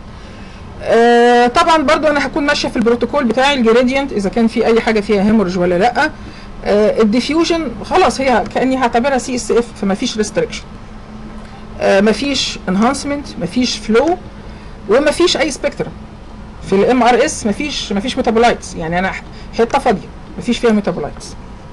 آه طبعا برضو انا هكون ماشيه في البروتوكول بتاعي الجريدينت اذا كان في اي حاجه فيها هيمورج ولا لا آه الديفيوجن خلاص هي كاني هعتبرها سي اس اف فما فيش ريستريكشن آه ما فيش انهانسمنت ما فيش فلو وما فيش اي سبيكترم في الام ار اس ما فيش ما فيش ميتابولايتس يعني انا حته فاضيه ما فيش فيها ميتابولايتس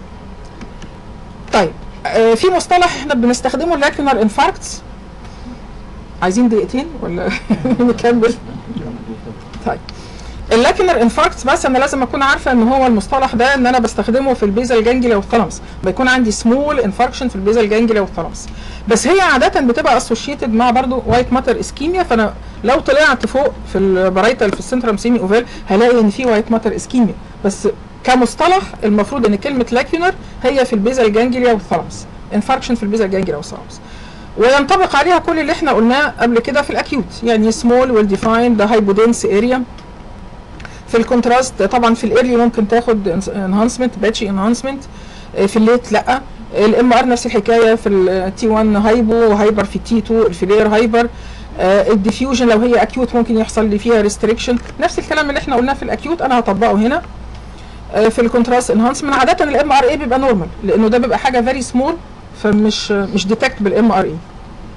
طيب آه في مصطلح احنا بنستخدمه لاكيونر انفاركتس عايزين دقيقتين ولا نكمل طيب اللاكينر انفاركت بس انا لازم اكون عارفه ان هو المصطلح ده ان انا بستخدمه في البيزل جانجليا والثالاموس بيكون عندي سمول انفاركشن في البيزل جانجليا والثالاموس بس هي عاده بتبقى اسوشيتد مع برضو وايت ماتر اسكيميا فانا لو طلعت فوق في البرايتال في السنترم سيمي اوفال هلاقي ان في وايت ماتر اسكيميا بس كمصطلح المفروض ان كلمه لاكينر هي في البيزل جانجليا والثالاموس انفاركشن في البيزل جانجليا والثالاموس وينطبق عليها كل اللي احنا قلناه قبل كده في الاكيوت يعني سمول ويل ديفايند ده هايبودنس اريا في الكونتراست طبعا في الايرلي ممكن تاخد انهانسمنت باتشي انهانسمنت في الليت لا الام ار نفس الحكايه في التي 1 هايبو وهايبر في التي 2 الفيلير هايبر الديفيوجن لو هي اكيوت ممكن يحصل لي فيها ريستريكشن نفس الكلام اللي احنا قلناه في الاكيوت انا هطبقه هنا آه، في الكونتراست انهانسمنت عاده الام ار اي بيبقى نورمال لانه ده بيبقى حاجه فيري سمول فمش مش ديتكت بالام ار اي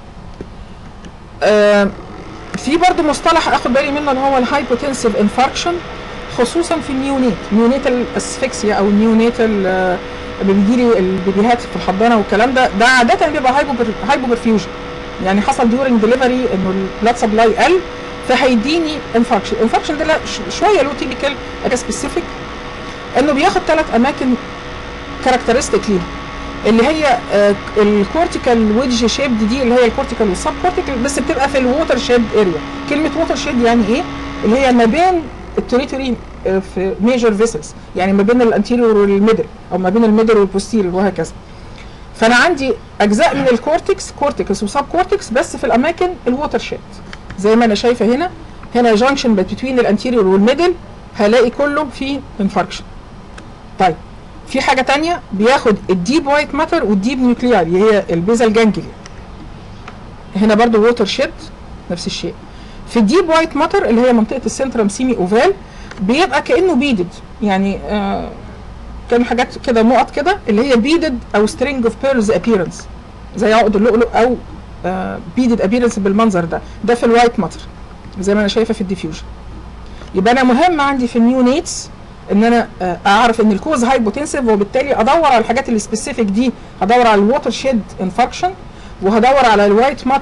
في برضه مصطلح اخد بالي منه اللي هو الهايبوتنسيف انفاركشن خصوصا في النيونيت نيونيتال اسفكسيا او النيونيتال آه، بيجي لي البيبيهات في الحضانه والكلام ده ده عاده بيبقى هايبو هايبو برفيوجن يعني حصل ديورنج ديليفري انه البلاد سبلاي قل فهيديني انفاركشن الانفاركشن ده لا ش- شويه له تيبيكال حاجه سبيسيفيك انه بياخد ثلاث اماكن كاركترستيك ليها اللي هي الكورتيكال ويدج شيبد دي اللي هي الكورتيكال والسب كورتيكال بس بتبقى في الووتر شيد اريا كلمه ووتر شيد يعني ايه اللي هي ما بين التريتوري في ميجر فيسلز يعني ما بين الانتيريور والميدل او ما بين الميدل والبوستيريور وهكذا فانا عندي اجزاء من الكورتكس كورتكس وسب كورتكس بس في الاماكن الووتر شيد زي ما انا شايفه هنا هنا جانكشن بين الانتيريور والميدل هلاقي كله فيه انفاركشن طيب في حاجه تانية بياخد الديب وايت ماتر والديب نيوكليار اللي هي البيزال جانجليا هنا برضو ووتر شيد نفس الشيء في الديب وايت ماتر اللي هي منطقه السنترم سيمي اوفال بيبقى كانه بيدد يعني آه كان حاجات كده نقط كده اللي هي بيدد او سترينج اوف بيرلز ابييرنس زي عقد اللؤلؤ او بيدد ابييرنس بالمنظر ده ده في الوايت ماتر زي ما انا شايفه في الديفيوجن يبقى انا مهم عندي في النيونيتس ان انا آه، اعرف ان الكوز هايبوتنسيف وبالتالي ادور على الحاجات اللي سبيسيفيك دي هدور على الووتر شيد انفاركشن وهدور على الوايت ماتر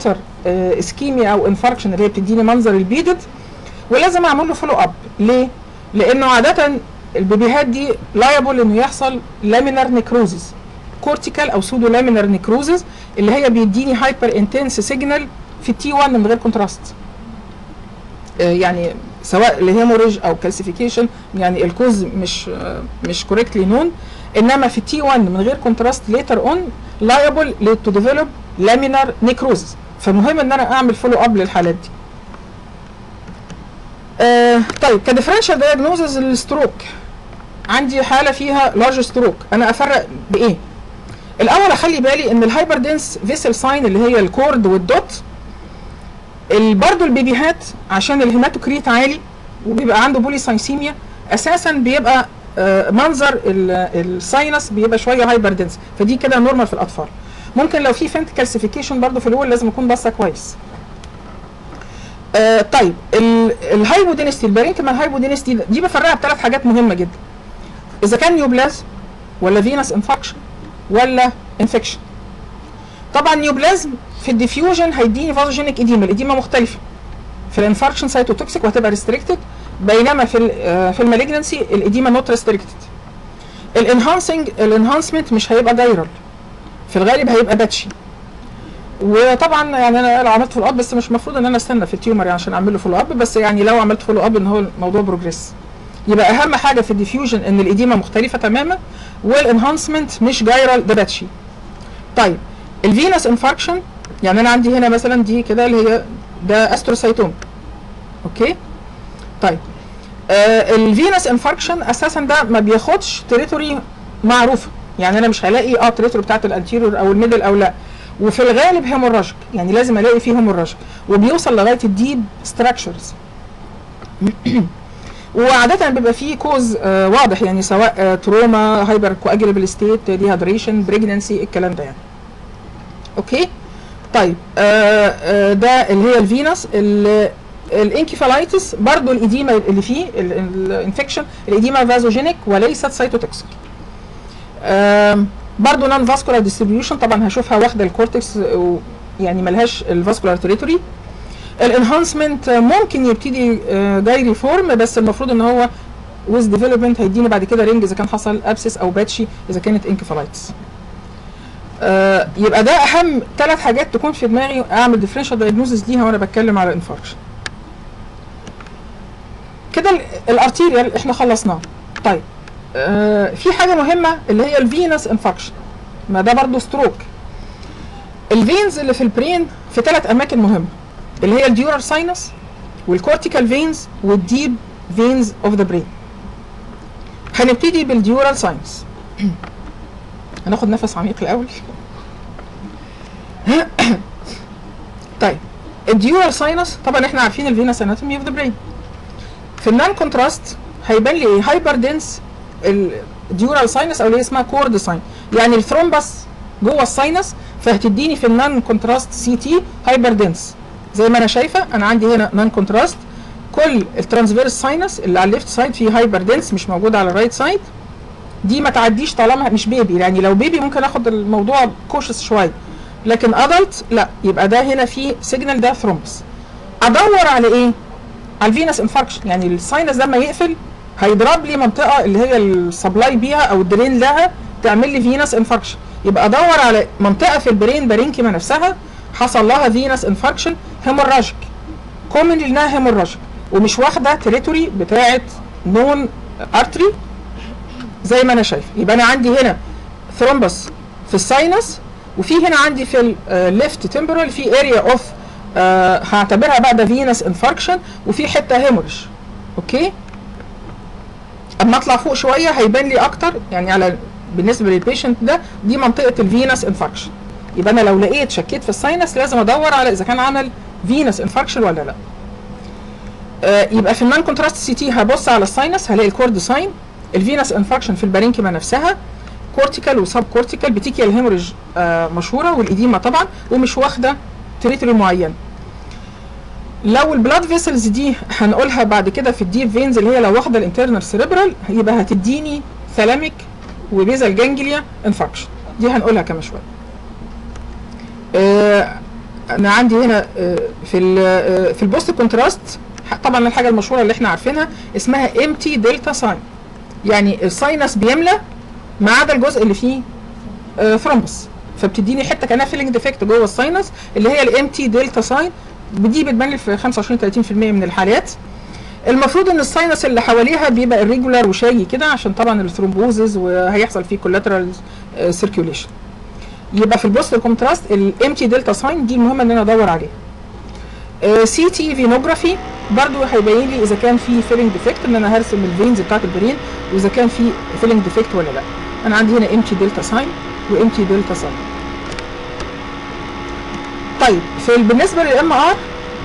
اسكيميا او انفاركشن اللي هي بتديني منظر البيدد ولازم اعمل له فولو اب ليه؟ لانه عاده البيبيهات دي لايبل انه يحصل لامينار نيكروزز كورتيكال او سودو لامينار نيكروزز اللي هي بيديني هايبر انتنس سيجنال في التي 1 من غير كونتراست آه، يعني سواء لهيموريج او كالسيفيكيشن يعني الكوز مش آه، مش كوريكتلي نون انما في التي 1 من غير كونتراست ليتر اون لايبل تو ديفلوب لامينار نيكروزز فمهم ان انا اعمل فولو اب للحالات دي آه طيب كديفرنشال دايجنوزز الستروك عندي حاله فيها لارج ستروك انا افرق بايه الاول اخلي بالي ان الهايبر دنس فيسل ساين اللي هي الكورد والدوت ال- برضو البيبيهات عشان الهيماتوكريت عالي وبيبقى عنده بوليسايسيميا اساسا بيبقى آه، منظر ال- الساينس بيبقى شويه هايبر دنس فدي كده نورمال في الاطفال ممكن لو في فنت كالسيفيكيشن برضو في الاول لازم اكون باصه كويس آه طيب الهايبودينستي البارينكمان هايبودينستي دي, دي بفرقها بثلاث حاجات مهمه جدا اذا كان نيوبلازم ولا فينس انفكشن ولا انفكشن طبعا نيوبلازم في الديفيوجن هيديني فازوجينيك اديما الاديما مختلفه في الانفاركشن سايتوتوكسيك وهتبقى ريستريكتد بينما في ال آه، في المالجنسي الاديما نوت ريستريكتد الانهانسنج الانهانسمنت مش هيبقى جايرال في الغالب هيبقى باتشي وطبعا يعني انا لو عملت فولو اب بس مش المفروض ان انا استنى في التيومر يعني عشان اعمل له فولو اب بس يعني لو عملت فولو اب ان هو الموضوع بروجريس يبقى اهم حاجه في الديفيوجن ان الاديمه مختلفه تماما والانهانسمنت مش جايرال ده باتشي طيب الفينس انفاركشن يعني انا عندي هنا مثلا دي كده اللي هي ده استروسايتوم اوكي طيب آه الفينس انفاركشن اساسا ده ما بياخدش تريتوري معروفه يعني انا مش هلاقي اه تريتوري بتاعت الانتيريور او الميدل او لا وفي الغالب هيموراجيك يعني لازم الاقي فيه هيموراجيك وبيوصل لغايه الديب ستراكشرز وعادة بيبقى فيه كوز آه واضح يعني سواء آه تروما هايبر كواجلبل ستيت ديهايدريشن بريجننسي الكلام ده يعني. اوكي؟ طيب آه آه ده اللي هي الفينس الانكيفالايتس برضو الاديمه اللي فيه الانفكشن الاديمه فازوجينيك وليست سايتوتوكسيك. آم، برضو نون فاسكولار ديستريبيوشن طبعا هشوفها واخده الكورتكس و- يعني ملهاش الفاسكولار تريتوري الانهانسمنت ممكن يبتدي آه، جايري فورم بس المفروض ان هو ويز ديفلوبمنت هيديني بعد كده رينج اذا كان حصل ابسس او باتشي اذا كانت انكفالايتس آه يبقى ده اهم ثلاث حاجات تكون في دماغي اعمل ديفرنشال دايجنوزس ليها وانا بتكلم على انفاركشن كده ال- الارتيريال احنا خلصناه طيب آه في حاجه مهمه اللي هي الفينس انفاركشن ما ده برضو ستروك الفينز اللي في البرين في ثلاث اماكن مهمه اللي هي الديورال ساينس والكورتيكال فينز والديب فينز اوف ذا برين هنبتدي بالديورال ساينس هناخد نفس عميق الاول طيب الديورال ساينس طبعا احنا عارفين الفينس اناتومي اوف ذا برين في النان كونتراست هيبان لي هايبر دنس الديورال ساينس او اللي هي اسمها كورد ساين يعني الثرومبس جوه الساينس فهتديني في النان كونتراست سي تي هايبر دنس زي ما انا شايفه انا عندي هنا نان كونتراست كل الترانسفيرس ساينس اللي على الليفت سايد فيه هايبر دنس مش موجود على الرايت سايد دي ما تعديش طالما مش بيبي يعني لو بيبي ممكن اخد الموضوع كوشس شويه لكن ادلت لا يبقى ده هنا فيه سيجنال ده ثرومبس ادور على ايه على الفينس انفاركشن يعني الساينس ده لما يقفل هيضرب لي منطقه اللي هي السبلاي بيها او الدرين لها تعمل لي فينس انفاركشن يبقى ادور على منطقه في البرين بارينكيما نفسها حصل لها فينس انفاركشن هيموراجيك كومن انها هيموراجيك ومش واخده تريتوري بتاعه نون ارتري زي ما انا شايف يبقى انا عندي هنا ثرومبس في الساينس وفي هنا عندي في الليفت تمبرال في اريا اوف هعتبرها بقى ده فينس انفاركشن وفي حته هيموريج اوكي اما اطلع فوق شويه هيبان لي اكتر يعني على بالنسبه للبيشنت ده دي منطقه الفينس انفاركشن يبقى انا لو لقيت شكيت في الساينس لازم ادور على اذا كان عمل فينس انفاركشن ولا لا آه يبقى في النان كونتراست سي تي هبص على الساينس هلاقي الكورد ساين الفينس انفاركشن في البارينكيما نفسها كورتيكال وسب كورتيكال بتيكيال هيموريج آه مشهوره والاديمه طبعا ومش واخده تريتوري معين لو البلاد فيسلز دي هنقولها بعد كده في الديب فينز اللي هي لو واخده الانترنال سيريبرال يبقى هتديني ثالاميك وبيزال جانجليا انفاركشن دي هنقولها كمان شويه آه انا عندي هنا آه، في ال آه، في البوست كونتراست طبعا الحاجه المشهوره اللي احنا عارفينها اسمها امتي دلتا ساين يعني الساينس بيملى ما عدا الجزء اللي فيه ثرومبس فبتديني حته كانها فيلنج ديفكت جوه الساينس اللي هي الامتي دلتا ساين ودي بتبان لي في 25 30% من الحالات المفروض ان الساينس اللي حواليها بيبقى الريجولار وشاي كده عشان طبعا الثرومبوزز وهيحصل فيه كولاترال سيركيوليشن يبقى في البوست كونتراست الامتي دلتا ساين دي المهم ان انا ادور عليها سي تي فينوجرافي برضو هيبين لي اذا كان في فيلنج ديفكت ان انا هرسم الفينز بتاعت البرين واذا كان في فيلنج ديفكت ولا لا انا عندي هنا امتي دلتا ساين وامتي دلتا ساين طيب في بالنسبه للام ار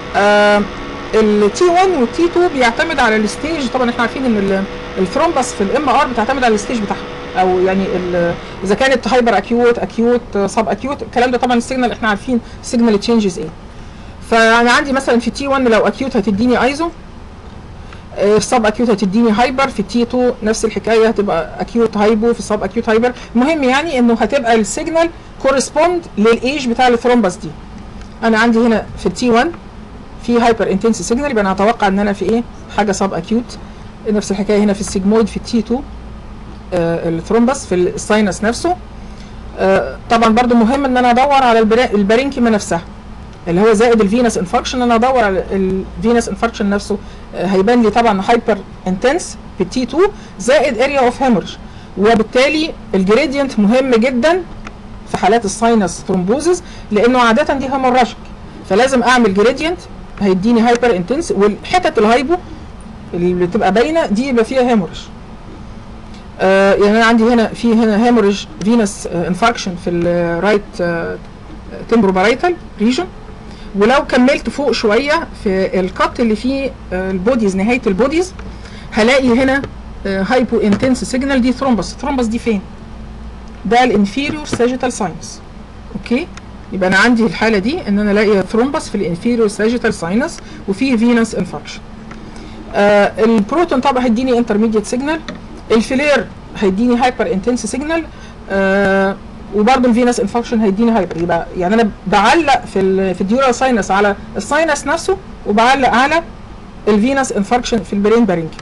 التي 1 والتي 2 بيعتمد على الستيج طبعا احنا عارفين ان ال- الثرومبس في الام ار بتعتمد على الستيج بتاعها او يعني ال- اذا كانت هايبر اكيوت اكيوت سب اكيوت الكلام ده طبعا السيجنال احنا عارفين السيجنال تشينجز ايه فانا عندي مثلا في تي 1 لو اكيوت هتديني ايزو في السب اكيوت هتديني هايبر في تي 2 نفس الحكايه هتبقى اكيوت هايبو في السب اكيوت هايبر المهم يعني انه هتبقى السيجنال كورسبوند للايج بتاع الثرومبس دي انا عندي هنا في التي 1 في هايبر انتنس سيجنال يبقى انا اتوقع ان انا في ايه حاجه سب اكيوت نفس الحكايه هنا في السيجمويد في التي 2 آه الثرومبس في الساينس نفسه آه طبعا برضو مهم ان انا ادور على البرا- البارينكيما نفسها اللي هو زائد الفينس انفاركشن انا ادور على الفينس انفاركشن نفسه آه هيبان لي طبعا هايبر انتنس في التي 2 زائد اريا اوف هيمورج وبالتالي الجريدينت مهم جدا في حالات الساينس ثرومبوزز لانه عاده دي هيموراجيك فلازم اعمل جريدينت هيديني هايبر انتنس والحتت الهايبو اللي بتبقى باينه دي يبقى فيها هيمورج آه يعني انا عندي هنا في هنا هيمورج فينس انفاركشن في الرايت تمبروبارايتال ريجن ولو كملت فوق شويه في الكت اللي فيه آه، البوديز نهايه البوديز هلاقي هنا هايبو انتنس سيجنال دي ثرومبس الثرومبس دي فين ده الانفيريور ساجيتال ساينس اوكي يبقى انا عندي الحاله دي ان انا الاقي ثرومبس في الانفيريور ساجيتال ساينس وفي فينس انفاركشن آه البروتون طبعا هيديني انترميديت سيجنال الفلير هيديني هايبر انتنس سيجنال آه وبرضه الفينس انفكشن هيديني هايبر يبقى يعني انا بعلق في ال في الديورال ساينس على الساينس نفسه وبعلق على الفينس انفكشن في البرين بارينكي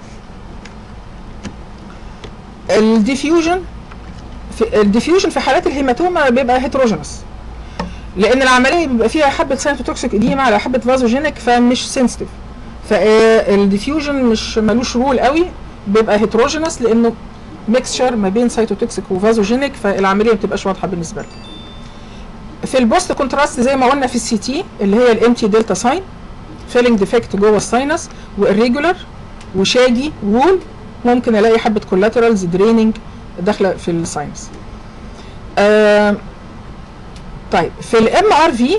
الديفيوجن في الديفيوجن في حالات الهيماتوما بيبقى هيتروجينس لان العمليه بيبقى فيها حبه سايتوتوكسيك اديما على حبه فازوجينيك فمش سنسيتيف فالديفيوجن مش ملوش رول قوي بيبقى هيتروجينس لانه ميكسشر ما بين سايتوتوكسيك وفازوجينيك فالعمليه ما بتبقاش واضحه بالنسبه لي في البوست كونتراست زي ما قلنا في السي تي اللي هي الامتي دلتا ساين فيلنج ديفكت جوه الساينس والريجولار وشاجي وول ممكن الاقي حبه كولاترالز دريننج داخله في الساينس آه طيب في الام ار في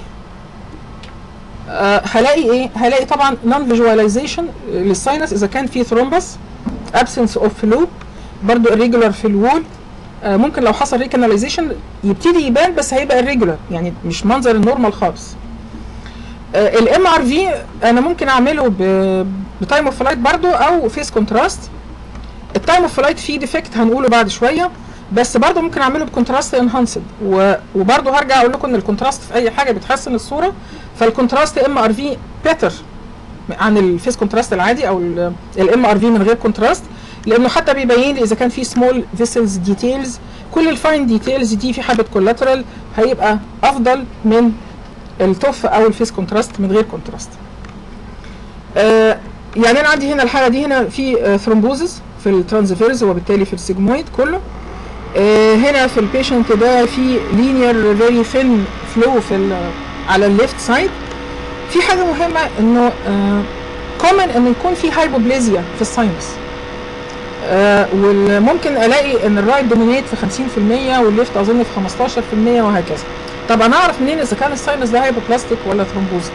هلاقي ايه هلاقي طبعا نون فيجواليزيشن للساينس اذا كان في ثرومبس ابسنس اوف فلو برضو irregular في الوول آه ممكن لو حصل ريكاناليزيشن يبتدي يبان بس هيبقى irregular يعني مش منظر النورمال خالص الام ار في انا ممكن اعمله بتايم اوف فلايت برضو او فيس كونتراست التايم اوف فلايت فيه ديفكت هنقوله بعد شويه بس برضو ممكن اعمله بكونتراست انهانسد وبرضو هرجع اقول لكم ان الكونتراست في اي حاجه بتحسن الصوره فالكونتراست ام ار في بيتر عن الفيس كونتراست العادي او الام ار في من غير كونتراست لانه حتى بيبين لي اذا كان في سمول فيسلز ديتيلز كل الفاين ديتيلز دي في حبه كولاترال هيبقى افضل من التوف او الفيس كونتراست من غير كونتراست آه يعني انا عندي هنا الحاله دي هنا في ثرومبوزس في الترانزفيرز وبالتالي في السيجمويد كله آه هنا في البيشنت ده في لينير فيري ثين فلو في على الليفت سايد في حاجه مهمه انه كومن آه ان يكون في هايبوبليزيا في الساينس آه وممكن الاقي ان الرايت دومينيت في 50% والليفت اظن في 15% وهكذا طب انا اعرف منين اذا كان الساينس ده هايبوبلاستيك ولا ثرومبوزيك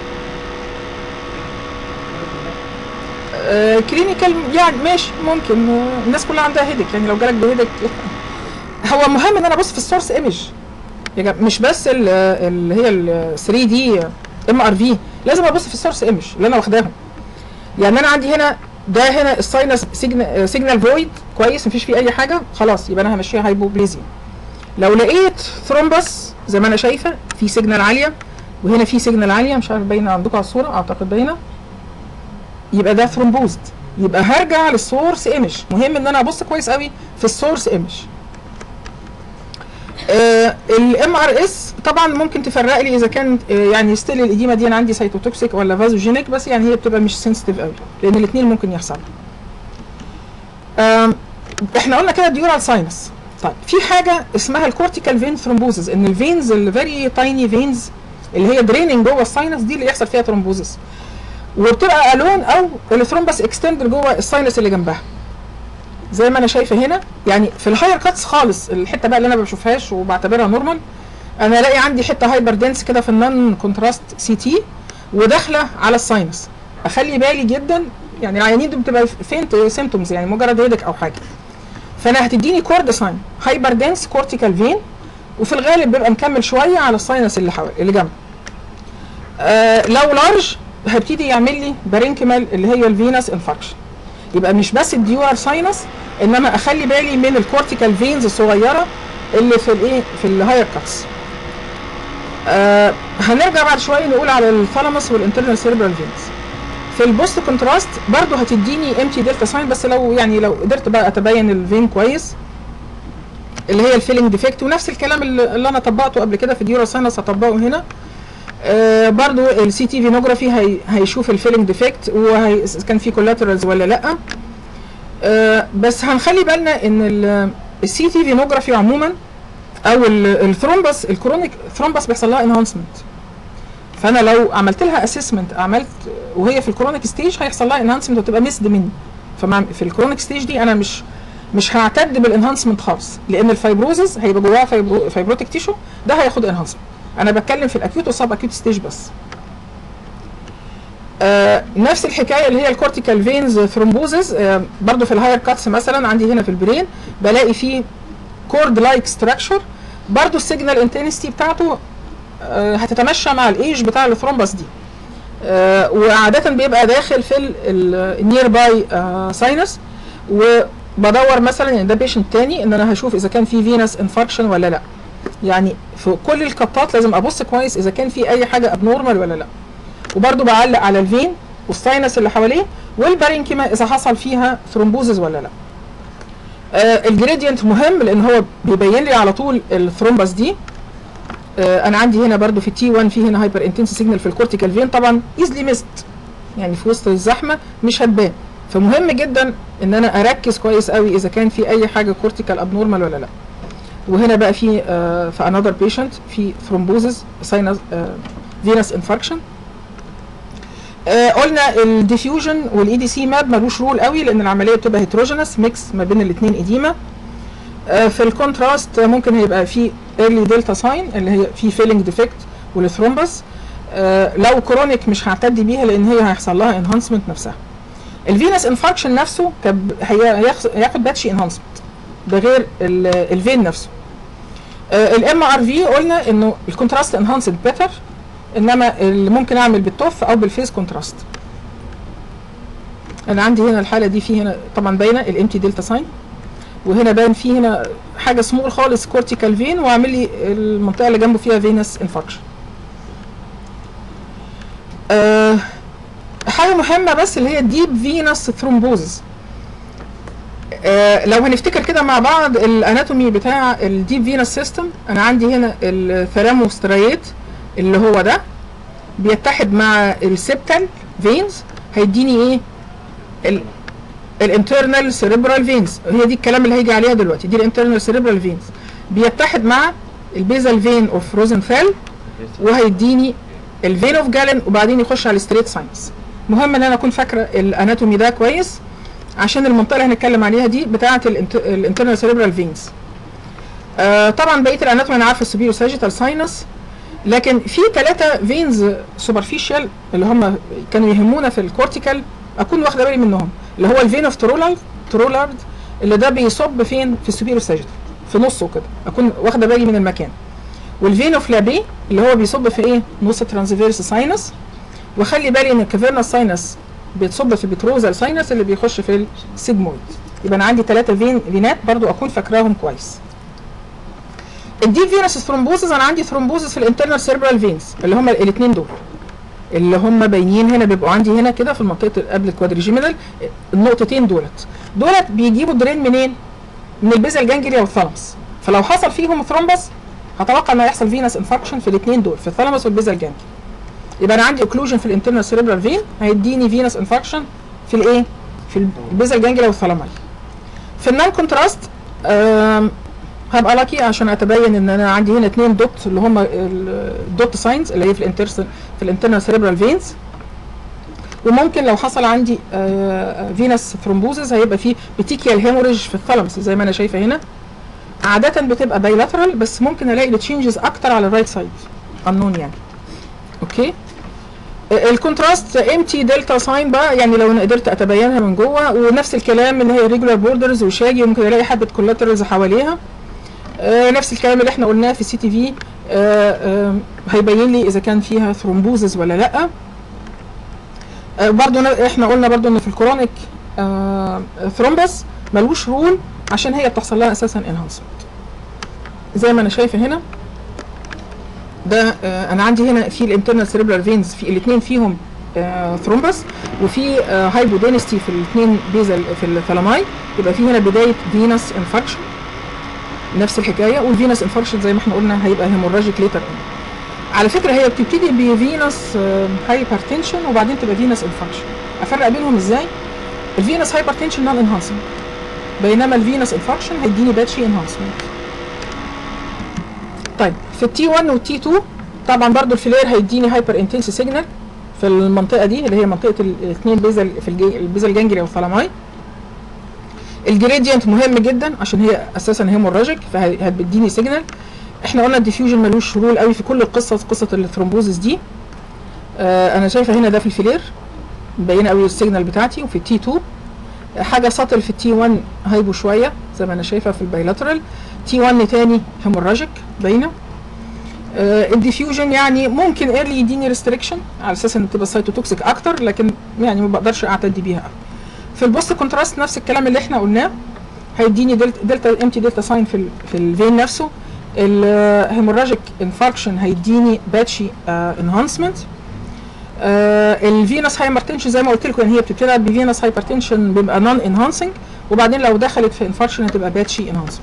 آه كلينيكال يعني ماشي ممكن آه الناس كلها عندها هيدك يعني لو جالك بهيدك هو مهم ان انا ابص في السورس ايمج مش بس اللي هي ال 3 دي ام ار في لازم ابص في السورس ايمج اللي انا واخداهم يعني انا عندي هنا ده هنا الساينس سيجنال فويد كويس مفيش فيه اي حاجه خلاص يبقى انا همشيها هايبوبليزيا لو لقيت ثرومبس زي ما انا شايفه في سيجنال عاليه وهنا في سيجنال عاليه مش عارف باينه عندكم على الصوره اعتقد باينه يبقى ده ثرومبوزد يبقى هرجع للسورس ايمج مهم ان انا ابص كويس قوي في السورس ايمج الام ار اس طبعا ممكن تفرق لي اذا كان آه، يعني ستيل الاديمه دي انا عندي سيتوتوكسيك ولا فازوجينيك بس يعني هي بتبقى مش سنسيتيف قوي لان الاثنين ممكن يحصلوا آم، احنا قلنا كده ديورال ساينس طيب في حاجه اسمها الكورتيكال فين ثرومبوزز ان الفينز الفيري تايني فينز اللي هي دريننج جوه الساينس دي اللي يحصل فيها ثرومبوزس وبتبقى الون او الثرومبس اكستندر جوه الساينس اللي جنبها زي ما انا شايفه هنا يعني في الهاير كاتس خالص الحته بقى اللي انا ما بشوفهاش وبعتبرها نورمال انا الاقي عندي حته هايبر دنس كده في النون كونتراست سي تي وداخله على الساينس اخلي بالي جدا يعني العيانين دي بتبقى فينت سيمتومز يعني مجرد هيدك او حاجه فانا هتديني كورد ساين هايبر دنس كورتيكال فين وفي الغالب بيبقى مكمل شويه على الساينس اللي حوالي اللي جنبه آه لو لارج هيبتدي يعمل لي بارينكيمال اللي هي الفينس انفاركشن يبقى مش بس الديور ساينس انما اخلي بالي من الكورتيكال فينز الصغيره اللي في الايه في الهاير كاتس آه هنرجع بعد شويه نقول على الثالاموس والانترنال سيربرال فينز في البوست كونتراست برضو هتديني ام تي دلتا ساين بس لو يعني لو قدرت بقى اتبين الفين كويس اللي هي الفيلنج ديفكت ونفس الكلام اللي اللي انا طبقته قبل كده في ديورا ساينس هطبقه هنا آه برضو السي تي فينوجرافي هي هيشوف الفيلنج ديفكت وهي كان في كولاترالز ولا لا آه بس هنخلي بالنا ان السي تي فينوجرافي عموما او الثرومبس الكرونيك ثرومبس بيحصل لها انهانسمنت فانا لو عملت لها اسسمنت عملت وهي في الكرونيك ستيج هيحصل لها انهانسمنت وتبقى مسد مني فمع في الكرونيك ستيج دي انا مش مش هعتد بالانهانسمنت خالص لان الفايبروزز هيبقى جواها فايبرو فايبروتيك تيشو ده هياخد انهانسمنت انا بتكلم في الاكيوت والسب اكيوت ستيج بس آه نفس الحكايه اللي هي الكورتيكال فينز ثرومبوزز آه برضو في الهاير كاتس مثلا عندي هنا في البرين بلاقي فيه كورد لايك ستراكشر برضو السيجنال انتنسيتي بتاعته آه هتتمشى مع الايج بتاع الثرومبس دي آه وعاده بيبقى داخل في النير باي ساينس وبدور مثلا ان ده بيشنت تاني ان انا هشوف اذا كان في فينس انفاركشن ولا لا يعني في كل الكتات لازم ابص كويس اذا كان في اي حاجه ابنورمال ولا لا وبرده بعلق على الفين والساينس اللي حواليه والبارينكيما اذا حصل فيها ثرومبوزز ولا لا آه الجريدينت مهم لان هو بيبين لي على طول الثرومبس دي آه انا عندي هنا برده في تي 1 في هنا هايبر انتنس سيجنال في الكورتيكال فين طبعا ايزلي ميست يعني في وسط الزحمه مش هتبان فمهم جدا ان انا اركز كويس قوي اذا كان في اي حاجه كورتيكال ابنورمال ولا لا وهنا بقى في آه في انذر بيشنت في ثرومبوزز ساينس فينس انفاركشن آه قلنا الديفيوجن والاي دي سي ماب ملوش رول قوي لان العمليه بتبقى هيتروجينس ميكس ما بين الاثنين اديما آه في الكونتراست ممكن هيبقى في ايرلي دلتا ساين اللي هي في فيلنج ديفكت والثرومبس آه لو كرونيك مش هعتدي بيها لان هي هيحصل لها انهانسمنت نفسها الفينس انفاركشن نفسه هياخد باتشي انهانسمنت ده غير الفين نفسه الام ار في قلنا انه الكونتراست انهانسد بيتر انما اللي ممكن اعمل بالتوف او بالفيز كونتراست انا عندي هنا الحاله دي في هنا طبعا باينه الامتي دلتا ساين وهنا باين في هنا حاجه سمول خالص كورتيكال فين واعمل لي المنطقه اللي جنبه فيها فينس انفاركشن أه حاجه مهمه بس اللي هي ديب فينس ثرومبوزز آه لو هنفتكر كده مع بعض الاناتومي بتاع الديب فينس سيستم انا عندي هنا الثراموستريت اللي هو ده بيتحد مع السبتال فينز هيديني ايه الانترنال سيريبرال فينز هي دي الكلام اللي هيجي عليها دلوقتي دي الانترنال سيريبرال فينز بيتحد مع البيزال فين اوف روزنفيل وهيديني الفين اوف جالن وبعدين يخش على الستريت ساينس مهم ان انا اكون فاكره الاناتومي ده كويس عشان المنطقه اللي هنتكلم عليها دي بتاعه الانترنال سيريبرال فينز آه طبعا بقيه الاناتومي انا عارفه السوبيرو ساجيتال ساينس لكن في ثلاثه فينز سوبرفيشال اللي هم كانوا يهمونا في الكورتيكال اكون واخده بالي منهم اللي هو الفين اوف ترولارد ترولارد اللي ده بيصب فين في السوبيرو ساجيتال في نصه كده اكون واخده بالي من المكان والفين اوف لابي اللي هو بيصب في ايه نص ترانسفيرس ساينس وخلي بالي ان الكافيرنا ساينس بتصب في بتروزال ساينس اللي بيخش في السيجمويد يبقى انا عندي ثلاثه فين فينات برضو اكون فاكراهم كويس الديب فينس ثرومبوزز انا عندي ثرومبوزز في الانترنال سيربرال فينز اللي هم الاثنين دول اللي هم باينين هنا بيبقوا عندي هنا كده في المنطقه اللي قبل الكوادريجيمينال النقطتين دولت دولت بيجيبوا درين منين؟ من البيزل جانجليا والثالاموس فلو حصل فيهم ثرومبس هتوقع ان هيحصل فينس انفكشن في الاثنين دول في الثالاموس والبيزل جانجليا يبقى انا عندي اوكلوجن في الانترنال سيربرال فين هيديني فينس انفكشن في الايه؟ في البيزل جانجليا والثالاماي في النان كونتراست آم، هبقى لاكي عشان اتبين ان انا عندي هنا اثنين دوت اللي هم الدوت ساينز اللي هي في الانترس في الانترنال سيربرال فينز وممكن لو حصل عندي فينس ثرومبوزز هيبقى فيه بيتيكيال هيموريج في الثالاموس زي ما انا شايفه هنا عادة بتبقى بايلاترال بس ممكن الاقي التشينجز اكتر على الرايت سايد قانون يعني اوكي آه، الكونتراست ام تي دلتا ساين بقى يعني لو انا قدرت اتبينها من جوه ونفس الكلام ان هي ريجولار بوردرز وشاجي وممكن الاقي حبه كولاترالز حواليها آه، نفس الكلام اللي احنا قلناه في السي تي في هيبين لي اذا كان فيها ثرومبوزز ولا لا آه، برضو ن- احنا قلنا برضو ان في الكورونيك ثرومبس ملوش رول عشان هي بتحصل لها اساسا انهانسمنت زي ما انا شايفه هنا ده آه، انا عندي هنا في الانترنال سيريبرال فينز في الاثنين فيهم ثرومبس وفي هايبودينستي في الاثنين بيزل في الثلاماي يبقى في هنا بدايه فينس انفكشن نفس الحكايه والفينس انفكشن زي ما احنا قلنا هيبقى هيموراجيك ليتر على فكره هي بتبتدي بفينس هايبرتنشن وبعدين تبقى فينس انفكشن افرق بينهم ازاي الفينس هايبرتنشن نون انهانسمنت بينما الفينس انفكشن هيديني باتشي انهانسمنت طيب في التي 1 والتي 2 طبعا برضو الفلير هيديني هايبر انتنس سيجنال في المنطقه دي اللي هي منطقه الاثنين بيزل في الجي البيزل جانجليا والثلاماي الجريدينت مهم جدا عشان هي اساسا هيموراجيك فهتديني سيجنال احنا قلنا الديفيوجن ملوش رول قوي في كل القصه قصه الثرومبوزس دي آه انا شايفه هنا ده في الفلير مبينه قوي السيجنال بتاعتي وفي التي 2 حاجه سطل في التي 1 هايبو شويه زي ما انا شايفه في البايلاترال تي 1 تاني هيموراجيك باينه آه الديفيوجن يعني ممكن ايرلي يديني ريستريكشن على اساس ان بتبقى سايتوتوكسيك اكتر لكن يعني ما بقدرش اعتدي بيها قوي في البوست كونتراست نفس الكلام اللي احنا قلناه هيديني دلتا دلتا امتي دلتا ساين في ال في الفين نفسه الهيموراجيك انفاركشن هيديني باتشي انهانسمنت الفينس هايبرتنشن زي ما قلت لكم ان هي بتبتدي بفينس هايبرتنشن بيبقى نون انهانسنج وبعدين لو دخلت في انفاركشن هتبقى باتشي انهانسمنت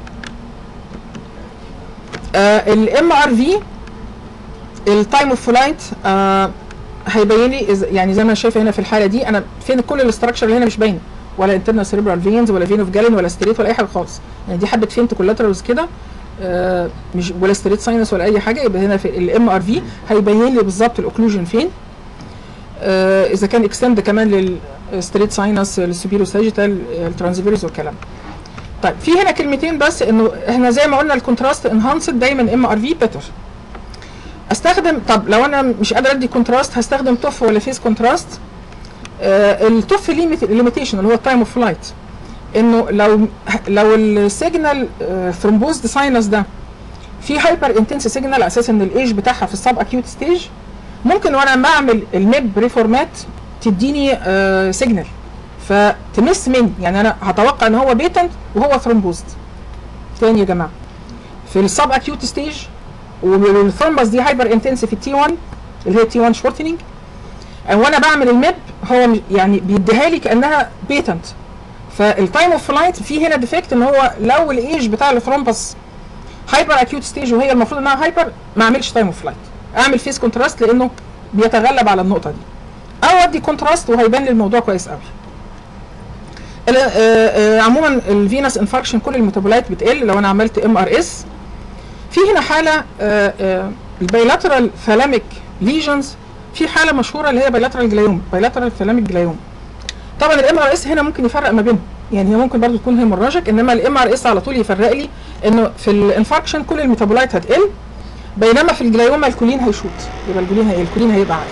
الام ار في التايم اوف فلايت هيبين لي إذا- يعني زي ما انا شايفه هنا في الحاله دي انا فين كل الاستراكشر اللي هنا مش باينه ولا انترنال سيريبرال فينز ولا فين اوف جالين ولا ستريت ولا اي حاجه خالص يعني دي حبه فينت كولاترالز كده آه مش ولا ستريت ساينس ولا اي حاجه يبقى هنا في الام ار في هيبين لي بالظبط الاوكلوجن فين آه اذا كان اكستند كمان للستريت ساينس السوبيرو ساجيتال الترانسفيرز والكلام طيب في هنا كلمتين بس انه احنا زي ما قلنا الكونتراست انهانسد دايما ام ار في بيتر استخدم طب لو انا مش قادر ادي كونتراست هستخدم توف ولا فيس كونتراست آه التوف ليميتيشن اللي هو التايم اوف فلايت انه لو لو السيجنال ثرومبوزد ساينس ده في هايبر انتنس سيجنال على اساس ان الايج بتاعها في السب اكيوت ستيج ممكن وانا بعمل الميب ريفورمات تديني آه سيجنال فتمس مني يعني انا هتوقع ان هو بيتنت وهو ثرومبوزد تاني يا جماعه في السب اكيوت ستيج والثرومبس دي هايبر انتنس في التي 1 اللي هي تي 1 شورتنينج وانا بعمل الميب هو مش- يعني بيديها لي كانها بيتنت فالتايم اوف فلايت في هنا ديفكت ان هو لو الايج بتاع الثرومبس هايبر اكيوت ستيج وهي المفروض انها هايبر ما اعملش تايم اوف فلايت اعمل فيس كونتراست لانه بيتغلب على النقطه دي او ادي كونتراست وهيبان لي الموضوع كويس قوي ال- آه، آه، عموما الفينس انفاركشن كل الميتابولايت بتقل لو انا عملت ام ار اس في هنا حاله البايلاترال ثالاميك ليجنز في حاله مشهوره اللي هي بايلاترال جلايوم بايلاترال ثالاميك جلايوم طبعا الام ار اس هنا ممكن يفرق ما بينهم يعني هي ممكن برضو تكون هيموراجيك انما الام ار اس على طول يفرق لي انه في الانفاركشن كل الميتابولايت هتقل بينما في الجلايوما الكولين هيشوط يبقى الكولين هي الكولين هيبقى عالي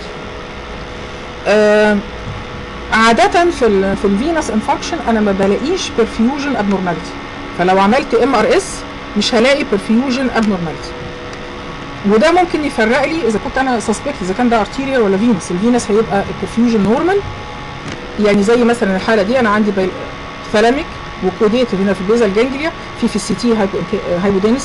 آه عادة في ال في الفينس انفكشن انا ما بلاقيش برفيوجن ابنورماليتي فلو عملت ام ار اس مش هلاقي برفيوجن ابنورماليتي وده ممكن يفرق لي اذا كنت انا سسبكت اذا كان ده ارتيريال ولا فينس الفينس هيبقى البرفيوجن نورمال يعني زي مثلا الحاله دي انا عندي ثالاميك وكوديت هنا في البيزا الجانجليا في في السي تي هايبودينس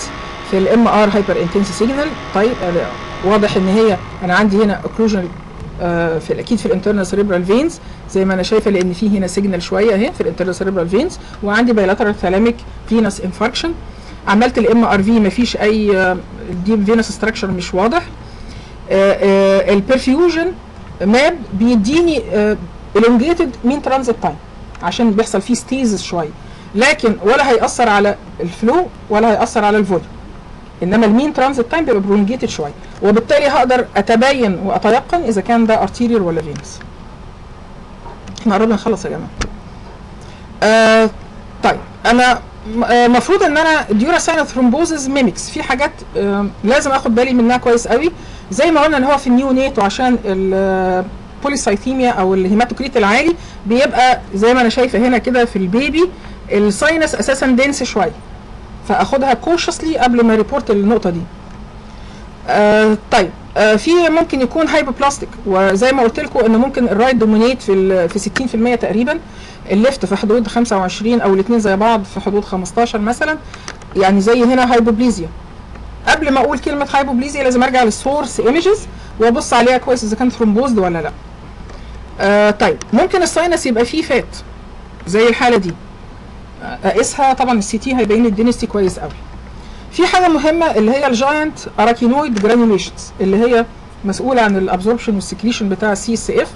في الام ار هايبر انتنس سيجنال طيب آه، واضح ان هي انا عندي هنا اوكلوجن في اكيد في الانترنال سيريبرال فينز زي ما انا شايفه لان في هنا سيجنال شويه اهي في الانترنال سيريبرال فينز وعندي بايلاترال ثالاميك فينس انفاركشن عملت الام ار في مفيش اي ديب فينس ستراكشر مش واضح البرفيوجن ماب بيديني الونجيتد مين ترانزيت تايم عشان بيحصل فيه ستيزز شويه لكن ولا هيأثر على الفلو ولا هيأثر على الفوليوم انما المين ترانزيت تايم بيبقى برولونجيتد شويه وبالتالي هقدر اتبين واتيقن اذا كان ده ارتيريال ولا فينس احنا قربنا نخلص يا جماعه آه طيب انا المفروض ان انا ديوراساين ثرومبوزز ميمكس في حاجات آه لازم اخد بالي منها كويس قوي زي ما قلنا ان هو في النيو نيت وعشان البوليسايثيميا او الهيماتوكريت العالي بيبقى زي ما انا شايفه هنا كده في البيبي الساينس اساسا دنس شويه فاخدها كوشسلي قبل ما ريبورت النقطه دي آه طيب آه في ممكن يكون هايبوبلاستيك وزي ما قلت لكم ان ممكن الرايت دومينيت في ال- في 60% تقريبا الليفت في حدود 25 او الاثنين زي بعض في حدود 15 مثلا يعني زي هنا هايبوبليزيا قبل ما اقول كلمه هايبوبليزيا لازم ارجع للسورس ايمجز وابص عليها كويس اذا كانت ثرومبوزد ولا لا آه طيب ممكن الساينس يبقى فيه فات زي الحاله دي اقيسها طبعا السي تي هيبين لي الدينستي كويس قوي في حاجه مهمه اللي هي الجاينت اراكينويد جرانيوليشنز اللي هي مسؤوله عن الابزوربشن والسكريشن بتاع السي اس اف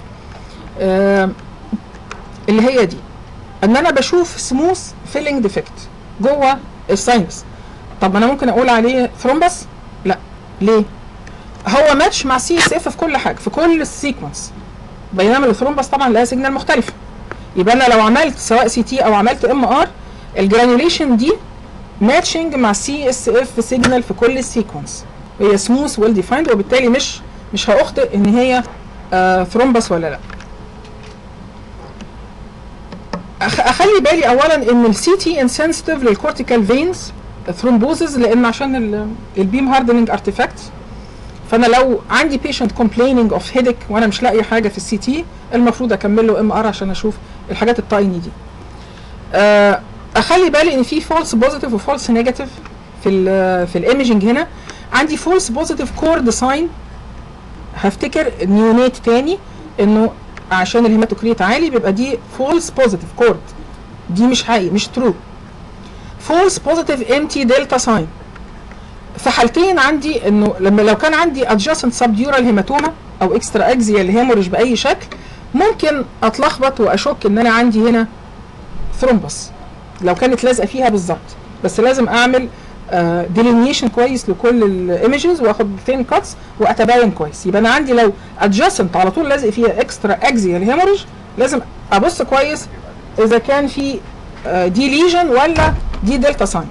اللي هي دي ان انا بشوف سموث فيلينج ديفكت جوه الساينس طب ما انا ممكن اقول عليه ثرومبس لا ليه هو ماتش مع سي اس اف في كل حاجه في كل السيكونس بينما الثرومبس طبعا لها سيجنال مختلفه يبقى انا لو عملت سواء سي تي او عملت ام ار الجرانيوليشن دي ماتشنج مع سي اس اف سيجنال في كل السيكونس هي سموث ويل ديفايند وبالتالي مش مش هاخطئ ان هي آه ثرومبس ولا لا أخ اخلي بالي اولا ان السي تي انسنسيتيف للكورتيكال فينز ثرومبوزز لان عشان البيم هاردنينج ارتيفاكت فانا لو عندي بيشنت كومبليننج اوف هيدك وانا مش لاقي حاجه في السي تي المفروض اكمل له ام ار عشان اشوف الحاجات التايني دي آه، اخلي بالي ان في فولس بوزيتيف وفولس نيجاتيف في ال في الايمجنج هنا عندي فولس بوزيتيف كورد ساين هفتكر نيونيت تاني انه عشان الهيماتوكريت عالي بيبقى دي فولس بوزيتيف كورد دي مش حقيقي مش ترو فولس بوزيتيف امتي دلتا ساين في حالتين عندي انه لما لو كان عندي adjacent subdural هيماتوما او اكسترا اكزيال هيموريج باي شكل ممكن اتلخبط واشك ان انا عندي هنا ثرومبس لو كانت لازقه فيها بالظبط بس لازم اعمل ديلينيشن كويس لكل الايمجز واخد ثين كاتس واتباين كويس يبقى انا عندي لو adjacent على طول لازق فيها اكسترا اكزيال هيموريج لازم ابص كويس اذا كان في آه، دي ليجن ولا دي دلتا ساين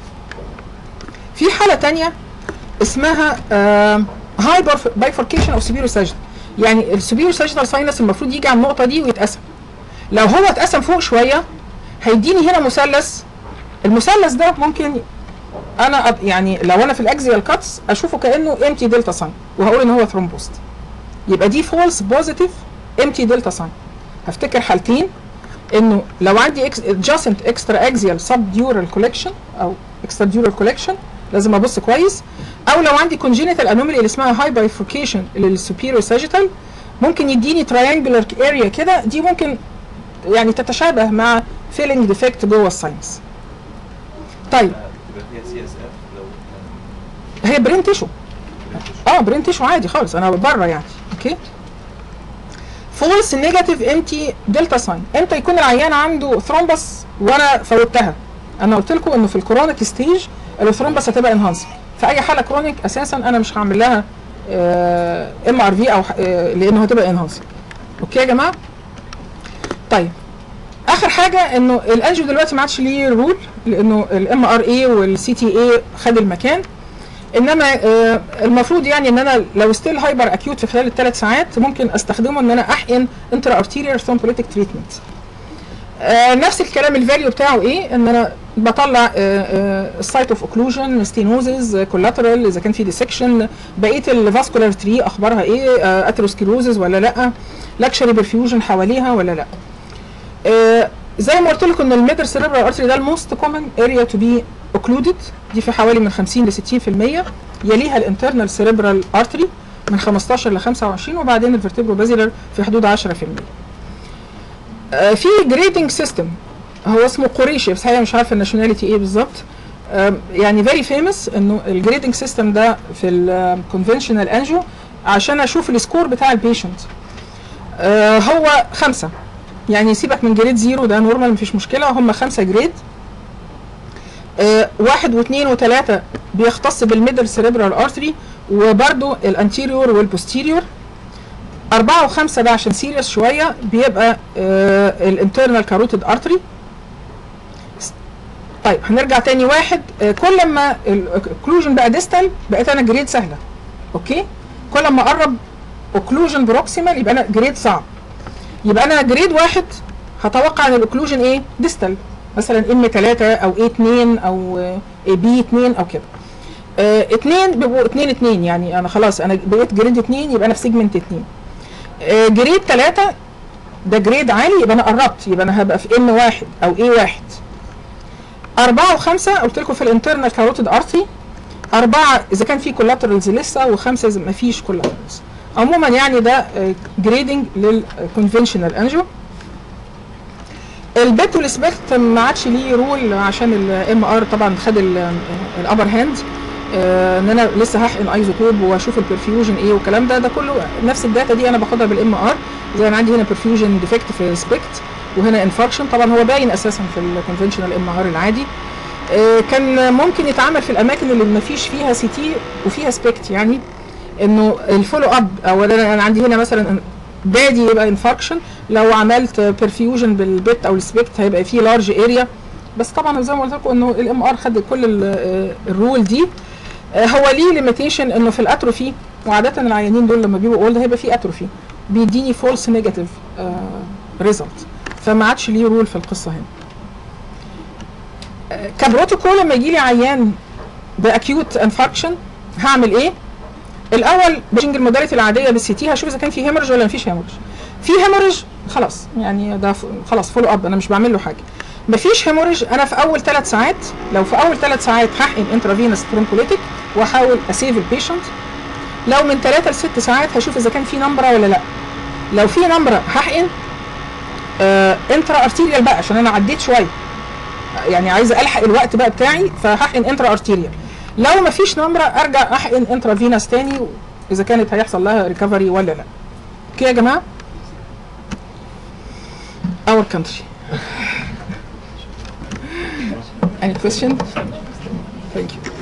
في حاله تانية اسمها هاي بايفوركيشن اوف سوبيريور ساجيتال يعني السوبيريور ساجيتال ساينس المفروض يجي على النقطه دي ويتقسم لو هو اتقسم فوق شويه هيديني هنا مثلث المثلث ده ممكن انا أب يعني لو انا في الاكزيال كاتس اشوفه كانه امتي دلتا ساين وهقول ان هو ثرومبوست يبقى دي فولس بوزيتيف امتي دلتا ساين هفتكر حالتين انه لو عندي adjacent اكسترا اكزيال سب ديورال كولكشن او اكسترا ديورال كولكشن لازم ابص كويس او لو عندي congenital anomaly اللي اسمها high bifurcation للسوبيريور sagittal ممكن يديني triangular اريا كده دي ممكن يعني تتشابه مع فيلينج ديفكت جوه الساينس طيب يبقى فيها سي اس اف لو كان هي برين تيشو اه برين تيشو عادي خالص انا بره يعني اوكي فولس نيجاتيف امتي دلتا ساين امتى يكون العيان عنده ثرومبس وانا فوتها انا قلت لكم انه في الكرونيك ستيج الثرومبس هتبقى انهانس في اي حاله كرونيك اساسا انا مش هعمل لها ام ار في او ح- آه، لانه هتبقى انهانس اوكي يا جماعه طيب اخر حاجه انه الانجيو دلوقتي ما عادش ليه رول لانه الام ار اي والسي تي اي خد المكان انما آه، المفروض يعني ان انا لو ستيل هايبر اكيوت في خلال الثلاث ساعات ممكن استخدمه ان انا احقن انترا ارتيريال ثرومبوليتيك تريتمنت نفس الكلام الفاليو بتاعه ايه ان انا بطلع السايت اوف اوكلوجن ستينوزز كولاترال اذا كان في ديسكشن بقيه الفاسكولار تري اخبارها ايه اتروسكلوزز ولا لا لاكشري برفيوجن حواليها ولا لا آه، زي ما قلت لكم ان الميدر سيريبرال ارتري ده الموست كومن اريا تو بي اوكلودد دي في حوالي من 50 ل 60% يليها الانترنال سيريبرال ارتري من 15 ل 25 وبعدين الفرتبرو بازيلر في حدود 10% آه، في جريدنج سيستم هو اسمه قريشي بس هي مش عارفه الناشوناليتي ايه بالظبط آم، يعني فيري فيموس انه الجريدنج سيستم ده في الكونفنشنال انجو عشان اشوف السكور بتاع البيشنت هو خمسه يعني سيبك من جريد زيرو ده نورمال مفيش مشكله هم خمسه جريد آه، واحد واثنين وثلاثه بيختص بالميدل سيريبرال ارتري وبرده الانتيريور والبوستيريور أربعة وخمسة ده عشان سيريس شوية بيبقى الانترنال كاروتيد ارتري طيب هنرجع تاني واحد آه، كل ما الاوكلوجن بقى ديستال بقيت انا جريد سهلة اوكي كل ما اقرب اوكلوجن بروكسيمال يبقى انا جريد صعب يبقى انا جريد واحد هتوقع ان الاوكلوجن ايه ديستال مثلا ام 3 او اي 2 او بي 2 او كده آه، اتنين بيبقوا اتنين اتنين يعني انا خلاص انا بقيت جريد اتنين يبقى انا في سيجمنت اتنين آه، جريد تلاتة ده جريد عالي يبقى انا قربت يبقى انا هبقى في ام واحد او اي واحد أربعة وخمسة قلت لكم في الانترنال كاروتيد ارتري أربعة إذا كان في كولاترالز لسه وخمسة إذا ما فيش كولاترالز عموما يعني ده جريدنج للكونفنشنال انجو البيت والسبكت ما عادش ليه رول عشان الام ار طبعا خد الابر هاند ان انا لسه هحقن ايزوتوب واشوف البرفيوجن ايه والكلام ده ده كله نفس الداتا دي انا باخدها بالام ار زي انا عندي هنا برفيوجن ديفكت في السبكت وهنا انفاركشن طبعا هو باين اساسا في الكونفنشنال ام ار العادي آه، كان ممكن يتعمل في الاماكن اللي ما فيش فيها سي تي وفيها سبكت يعني انه الفولو اب او انا أنا عندي هنا مثلا بادي يبقى انفاركشن لو عملت برفيوجن بالبت او السبكت هيبقى فيه لارج اريا بس طبعا زي ما قلت لكم انه الام ار خد كل ال- آه، الرول دي آه، هو ليه ليميتيشن انه في الاتروفي وعاده العيانين دول لما بيبقوا اولد هيبقى فيه اتروفي بيديني فولس نيجاتيف ريزلت فما عادش ليه رول في القصه هنا آه، كبروتوكول لما يجي لي عيان باكيوت انفاركشن هعمل ايه؟ الاول بشنج الموداليتي العاديه بالسي تي هشوف اذا كان في هيمورج ولا مفيش هيمورج في هيمورج خلاص يعني ده ف- خلاص فولو اب انا مش بعمل له حاجه مفيش هيمورج انا في اول ثلاث ساعات لو في اول ثلاث ساعات هحقن انترافينوس ترونكوليتيك واحاول اسيف البيشنت لو من ثلاثة لست ساعات هشوف اذا كان في نمبره ولا لا لو في نمبره هحقن آه انترا ارتيريال بقى عشان انا عديت شويه يعني عايزه الحق الوقت بقى بتاعي فهحقن انترا ارتيريال لو ما فيش نمره ارجع احقن انترافينوس تاني اذا كانت هيحصل لها ريكفري ولا لا اوكي يا جماعه our country any question thank you